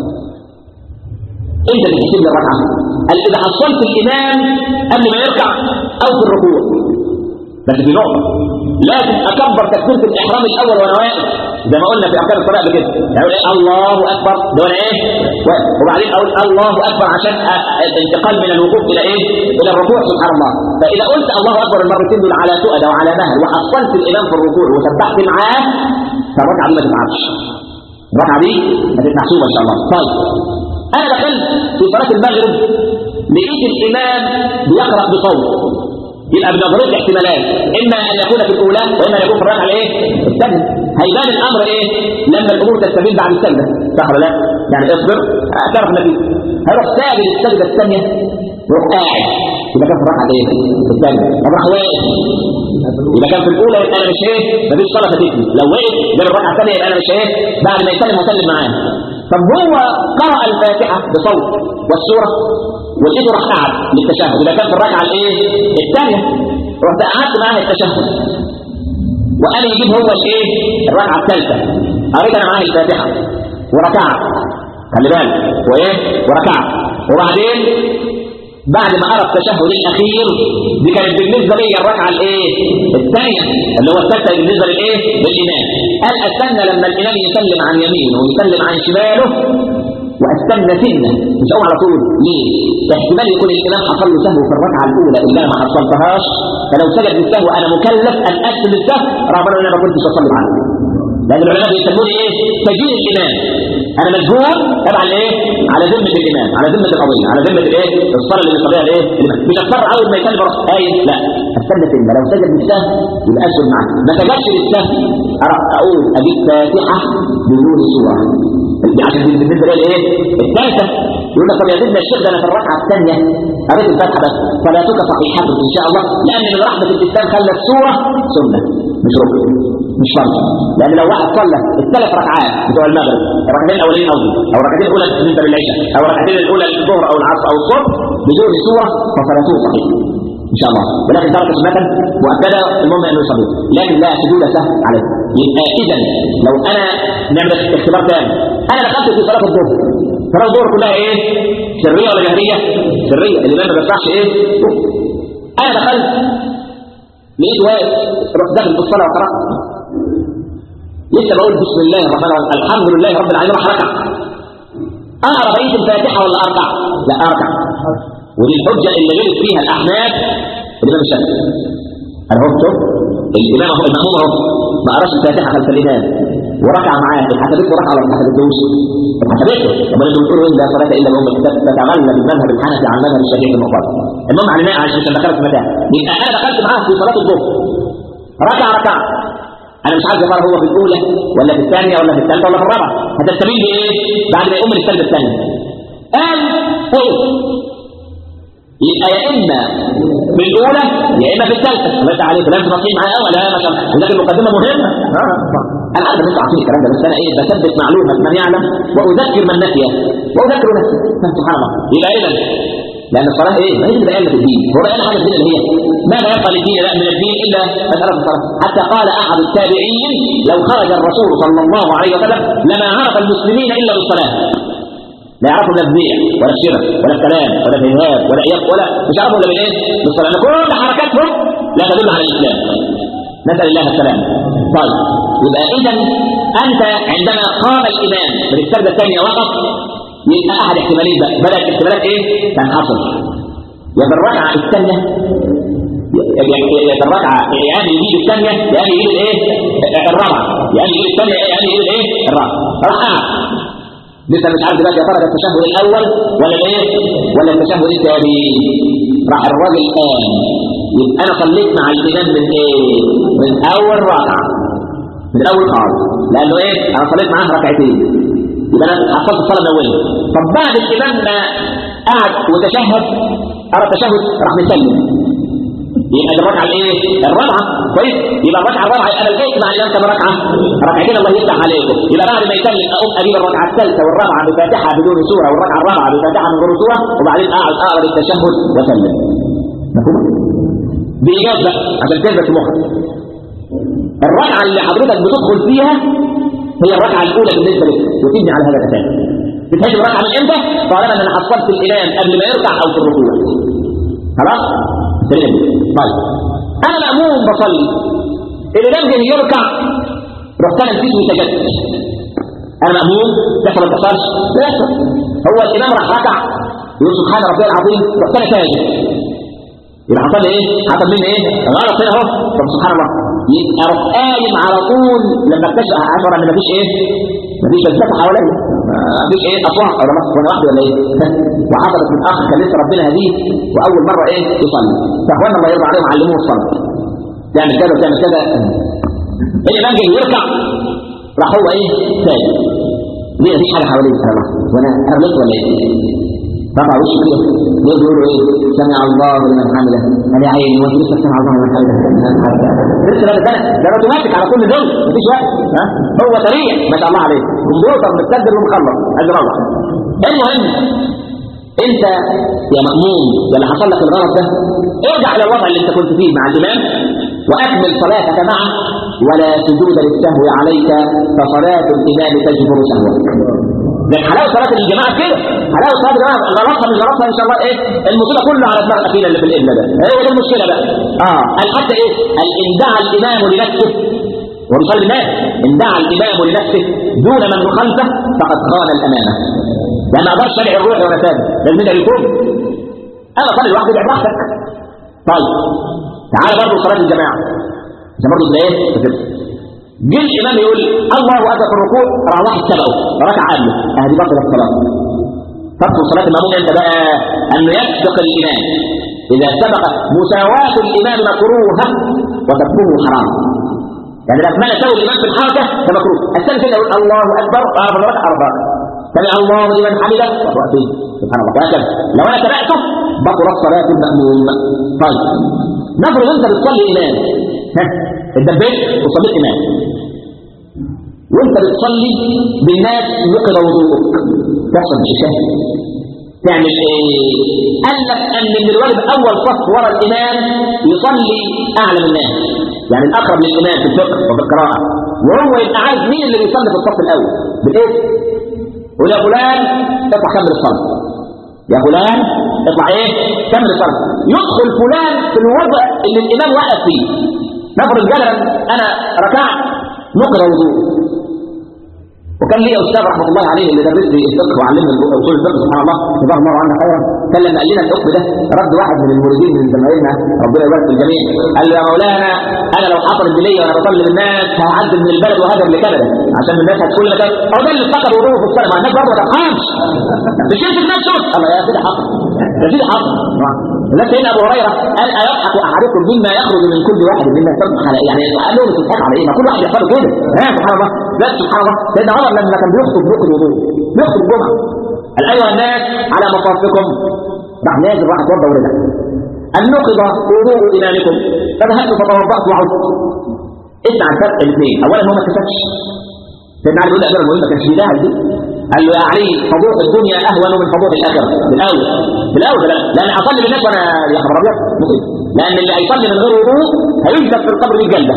انت اللي تحسب لي الركعة قال اذا حصلت الامام قبل ما يركع او في الركوع بس في نقطة لازم أكبر تكبيرة الإحرام الأول وأنا واقف زي ما قلنا في أركان الصلاة قبل كده يعني أقول إيه الله أكبر ده وأنا إيه واقف وبعدين أقول الله أكبر عشان الانتقال من الوقوف إلى إيه إلى الركوع سبحان الله فإذا قلت الله أكبر المرتين دول على تؤدى وعلى مهل وحصلت الإمام في الركوع وسبحت معاه فالركعة دي ما تتعبش الركعة دي هتبقى محسوبة إن شاء الله طيب أنا دخلت في صلاة المغرب لقيت الإمام بيقرأ بصوت يبقى بنظريه احتمالات اما ان يكون في الاولى واما ان يكون في الركعه الايه الثانيه هيبان الامر ايه لما الامور تستبين بعد السجده صح ولا لا يعني اصبر اعترف النبي هيروح ساجد السجده الثانيه يروح قاعد يبقى كان في الركعه ايه الثانيه طب راح واقف يبقى كان في الاولى يبقى انا مش ايه مفيش صلاه فاتتني لو وقف جاب الركعه الثانيه يبقى انا مش ايه بعد ما يسلم وسلم معاه طب هو قرأ الفاتحة بصوت والسورة ولقيته راح قعد للتشهد يبقى كان في الركعة الايه الثانية رحت قعدت معاه التشهد وقال يجيب هو الايه الركعة الثالثة قريت انا معاه الفاتحة وركعت خلي بالك وايه وركعت وبعدين بعد ما قرأ التشهد الأخير دي كانت بالنسبة لي الركعة الإيه؟ الثانية اللي هو الثالثة بالنسبة للإيه؟ للإمام قال أستنى لما الإمام يسلم عن يمينه ويسلم عن شماله واستنى سنة مش اول على طول ليه احتمال يكون الامام حصل له سهو في الركعه الاولى اللي انا ما حصلتهاش فلو سجد بالسهو انا مكلف ان اسجد السهو رغم ان انا ما كنتش اصلي معاه لان العلماء بيسموني ايه سجين الامام انا مجبور تبع الايه على ذمه الامام على ذمه القضيه على ذمه الايه الصلاه اللي بيصليها الايه مش هضطر اول ما يسلم راس قايم لا استنى سنه لو سجد بالسهو يبقى اسجد معاه ما سجدش بالسهو اقول اجيب فاتحه بدون سوره دي عشان دي بالنسبه لي ايه الثالثه يقول لك طب يا سيدنا الشيخ ده انا في الركعه الثانيه قريت الفاتحه بس صلاتك صحيحه ان شاء الله لان من رحمه الاسلام خلى السوره سنه مش ركن مش فرض لان لو واحد صلى الثلاث ركعات بتوع المغرب الركعتين الاولين قصدي او الركعتين الاولى بالنسبه للعشاء او الركعتين الاولى للظهر او العصر او الصبح بدون سوره فصلاته صحيحه ان شاء الله ولكن ترك سنه مؤكده المهم انه يصلي لكن لا سجود سهل عليه يبقى اذا لو انا نعمل اختبار ثاني انا دخلت في صلاه الظهر صلاه الظهر كلها ايه سريه ولا جهريه سريه الامام ما بيرفعش ايه انا دخلت لقيت واقف رحت داخل في الصلاه وقرات لسه بقول بسم الله الرحمن الرحيم الحمد لله رب العالمين راح ركع اقرا بقيه الفاتحه ولا اركع لا اركع ودي الحجه اللي غلط فيها الاحناف الامام الشافعي انا هو شوف الامام هو الماموم اهو ما قراش الفاتحه خلف الامام وركع معاه اتحسبته ركعه ولا ما اتحسبتوش؟ اتحسبته امال انتوا بتقولوا ايه لا صلاه الا بام الكتاب تتغلب المذهب الحنفي عن المذهب الشافعي في النقاط المهم علمناه عشان دخلت في متاع يبقى انا دخلت معاه في صلاه الظهر ركع ركع انا مش عارف يا ترى هو في الاولى ولا في الثانيه ولا في الثالثه ولا في الرابعه هتستبين بايه بعد ما يقوم من السجده الثانيه قال ايه يبقى يا اما في الاولى يا اما في الثالثه الله يفتح عليك لازم تصحيح معايا قوي لا ما شاء الله ولكن المقدمه مهمه انا عارف ان انتوا عارفين الكلام ده بس انا ايه بثبت معلومه من يعلم واذكر من نسي واذكر نفسي سبحان الله يبقى اذا لان الصلاه ايه ما هي اللي بقى في الدين هو بقى حاجه في الدين اللي هي ماذا يبقى للدين لا من الدين الا مساله الصلاه حتى قال احد التابعين لو خرج الرسول صلى الله عليه وسلم لما عرف المسلمين الا بالصلاه لا يعرفوا لا البيع ولا الشراء ولا الكلام ولا الهيهاب ولا اياب ولا مش عارفوا الا بالايه؟ بالصلاه كل حركاتهم لا تدل على الاسلام نسال الله السلام طيب يبقى اذا انت عندما قام الامام من السجده الثانيه وقف يبقى احد احتمالين بقى بدات الاحتمالات ايه؟ تنحصر يا بالركعه الثانيه يا بالركعه يعني يجيب الثانيه يعني يجيب الايه؟ الرابعه يعني يجيب الثانيه يعني يجيب الايه؟ الرابعه راح قاعد لسه مش عارف دلوقتي يا ترى التشهد الاول ولا الايه ولا التشهد الثاني راح الراجل قام يبقى انا صليت مع الامام من ايه من اول ركعه من اول خالص لانه ايه انا صليت معاه ركعتين يبقى انا حصلت الصلاه من اولها طب بعد الامام ما قعد وتشهد ارى التشهد راح مسلم يبقى دي الركعه الايه الرابعه كويس يبقى الركعه الرابعه يبقى انا لقيت مع الامام كم ركعه ركعتين الله يفتح عليكم يبقى بعد ما يسلم اقوم اجيب الركعه الثالثه والرابعه بفاتحه بدون سوره والركعه الرابعه بفاتحه من غير سوره وبعدين اقعد اقرا التشهد واسلم مفهوم بايجاز بقى عشان تثبت في مخك الركعه اللي حضرتك بتدخل فيها هي الركعه الاولى بالنسبه لك وتبني على هذا الاساس بتحسب الركعه من امتى طالما ان انا حصلت الامام قبل ما يركع او في الركوع خلاص طيب انا ماموم بصلي الامام جه يركع رحت انا نسيت وسجدت انا ماموم تحصل ما تحصلش بيحصل هو الامام راح ركع يقول سبحان ربي العظيم رحت انا ساجد يبقى حصل ايه؟ حصل مني ايه؟ غلط هنا اهو طب سبحان الله يبقى اروح قايم على طول لما اكتشف اشعر ان مفيش ايه؟ مفيش فلسفه حواليا مفيش ايه اصوات ولا مصر وانا وحدي ولا ايه؟ وحصلت من اخ كان لسه ربنا هديه واول مره ايه؟ يصلي فاخوانا الله يرضى عليهم علموه الصلاه تعمل كذا وتعمل كذا الامام جاي يركع راح هو ايه ساجد ليه مفيش حاجه حواليه سلام وانا قربت ولا ايه رفع وشه كده ليه بيقولوا ايه سمع الله لمن حمده قال يا عيني وانت لسه سمع الله لمن حمده لسه ده ده ده اوتوماتيك على كل دول مفيش وقت ها هو سريع ما شاء الله عليه كمبيوتر متسجل ومخلص ادي روح المهم انت يا مأمون اللي حصل لك الغلط ده ارجع الى الوضع اللي انت كنت فيه مع الامام واكمل صلاتك معه ولا سجود للسهو عليك فصلاة الامام تجبر سهوك لكن حلاوه صلاه الجماعه كده حلاوه صلاه الجماعه غلطها مش غلطها ان شاء الله ايه المصيبه كلها على دماغ اخينا اللي في القبله ده هي دي المشكله بقى اه قال حتى ايه قال ان دعا الامام لنفسه وبيصلي الناس ان دعا الامام لنفسه دون من خلفه فقد خان الامانه لا ما اقدرش ادعي الروح وانا ساجد لازم ادعي الكل انا صلي لوحدي ادعي براحتك طيب تعال برضه صلاه الجماعه عشان برضه تلاقي ايه جه الامام يقول الله اكبر في الركوع راح واحد سبقه ركعه قبله اهدي بطل الصلاه تبطل صلاه المامون انت بقى انه يسبق الامام اذا سبق مساواه الامام مكروهه وتركه حرام يعني لما تساوي الامام في الحركه ده مكروه الثاني كده يقول الله اكبر اربع ركعه اربع سمع الله لمن حمده وتوقفين سبحان الله وهكذا لو انا تبعته بطلت صلاه المامون طيب نفرض انت بتصلي امام ها اتدبيت وصليت امام وانت بتصلي بالناس نقض وضوءك تحصل بشكل تعمل ايه قال لك ان من الواجب اول صف ورا الامام يصلي اعلى من الناس يعني الاقرب للامام في الفقه وفي القراءه وهو يبقى عارف مين اللي بيصلي في الصف الاول بالايه يقول يا فلان اطلع كمل الصلاه يا فلان اطلع ايه كمل الصلاه يدخل فلان في الوضع اللي الامام وقف فيه نفرض جدلا انا ركعت نقرا وضوء وكان لي استاذ رحمه الله عليه اللي درس لي الفقه وعلمنا اصول الفقه سبحان الله جزاه الله عنه خيرا كان لما قال لنا الحكم ده رد واحد من المريدين من زمايلنا ربنا يبارك في الجميع قال له يا مولانا انا لو حصلت بلي وانا بطلب الناس هعدل من البلد وهاجر لكندا عشان الناس هتقول لك هو ده اللي افتكر وضوءه في السنه ما الناس برضه ما تفهمش مش يمسك نفسه الله يا سيدي حصل يا سيدي حصل لا سيدنا ابو هريره قال ايضحك احدكم مما يخرج من كل واحد منا تضحك على يعني قال لهم تضحك على ايه ما كل واحد يحصل كده ها سبحان الله لا سبحان الله سيدنا عمر لما كان بيخطب بيخطب الوضوء بيخطب الجمعه قال ايها الناس على مصافكم راح نازل راح اتوضى ورجع ان نقض وضوء امامكم فذهبت فتوضات وعدت اسمع الفرق الاثنين اولا هو ما كسبش سيدنا علي بيقول لامير المؤمنين ما كانش في داعي دي قال له يا علي فضوح الدنيا اهون من فضوح الاخره بالاول بالاول لا لان اصلي بالناس وانا يا خبر ابيض مصيبه لان اللي هيصلي من غير وضوء هيجلس في القبر بالجلده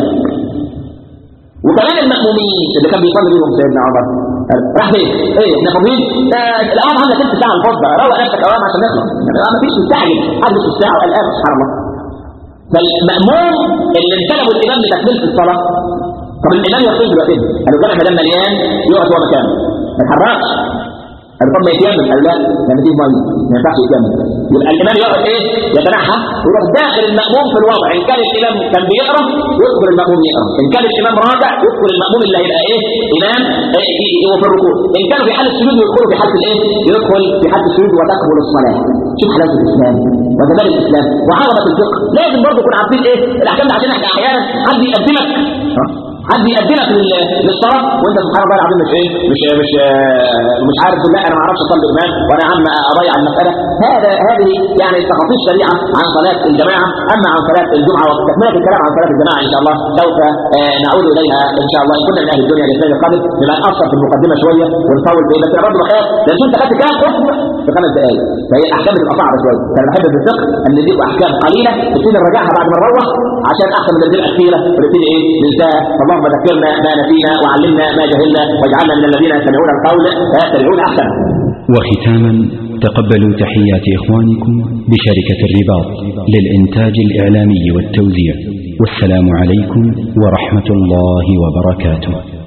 وكمان المأمومين اللي كان بيصلي بيهم سيدنا عمر راح فين؟ ايه احنا فاضيين؟ ده الامر عندك ثلث ساعه الفضه روق نفسك اوام عشان نخلص يعني ما فيش مستعجل حد في الساعه والان سبحان الله فالمأموم اللي انتدبوا الامام لتكمله الصلاه طب الامام يصير دلوقتي قالوا كان ما دام مليان يقعد هو مكانه ما يتحركش قال طب ما يتيمم قال لا لان دي ميه ما ينفعش يتيمم يبقى الامام يقعد ايه يتنحى ويروح داخل الماموم في الوضع ان كان الامام كان بيقرا يدخل الماموم يقرا ان كان الامام راجع يدخل الماموم اللي هيبقى ايه امام إيه هو في الركوع ان كانوا في حاله السجود يدخلوا في حاله الايه يدخل في حاله السجود وتقبل الصلاه شوف حلاوه الاسلام وجمال الاسلام وعظمه الفقه لازم برضه نكون عارفين ايه الاحكام دي عشان احنا احيانا حد يقدمك حد يقدمك للصلاه وانت سبحان الله العظيم مش ايه مش مش مش عارف تقول لا انا ما اعرفش اصلي امام وانا يا عم اضيع المساله هذا هذه يعني تخاطيف شريعه عن صلاه الجماعه اما عن صلاه الجمعه وتكمله الكلام عن صلاه الجماعه ان شاء الله سوف نعود اليها ان شاء الله ان كنا من اهل الدنيا الاثنين القادم بما نقصر في المقدمه شويه ونطول فيه بس انا برضه بخاف لان انت خدت كام حكم في خمس دقائق فهي الاحكام بتبقى صعبه شويه فانا بحب في الفقه ان نديك احكام قليله نبتدي نراجعها بعد ما نروح عشان احسن من الدنيا كثيره ونبتدي ايه ننساها اللهم ذكرنا ما نسينا وعلمنا ما جهلنا واجعلنا من الذين يستمعون القول فيتبعون احسنه وختاما تقبلوا تحيات إخوانكم بشركة الرباط للإنتاج الإعلامي والتوزيع والسلام عليكم ورحمة الله وبركاته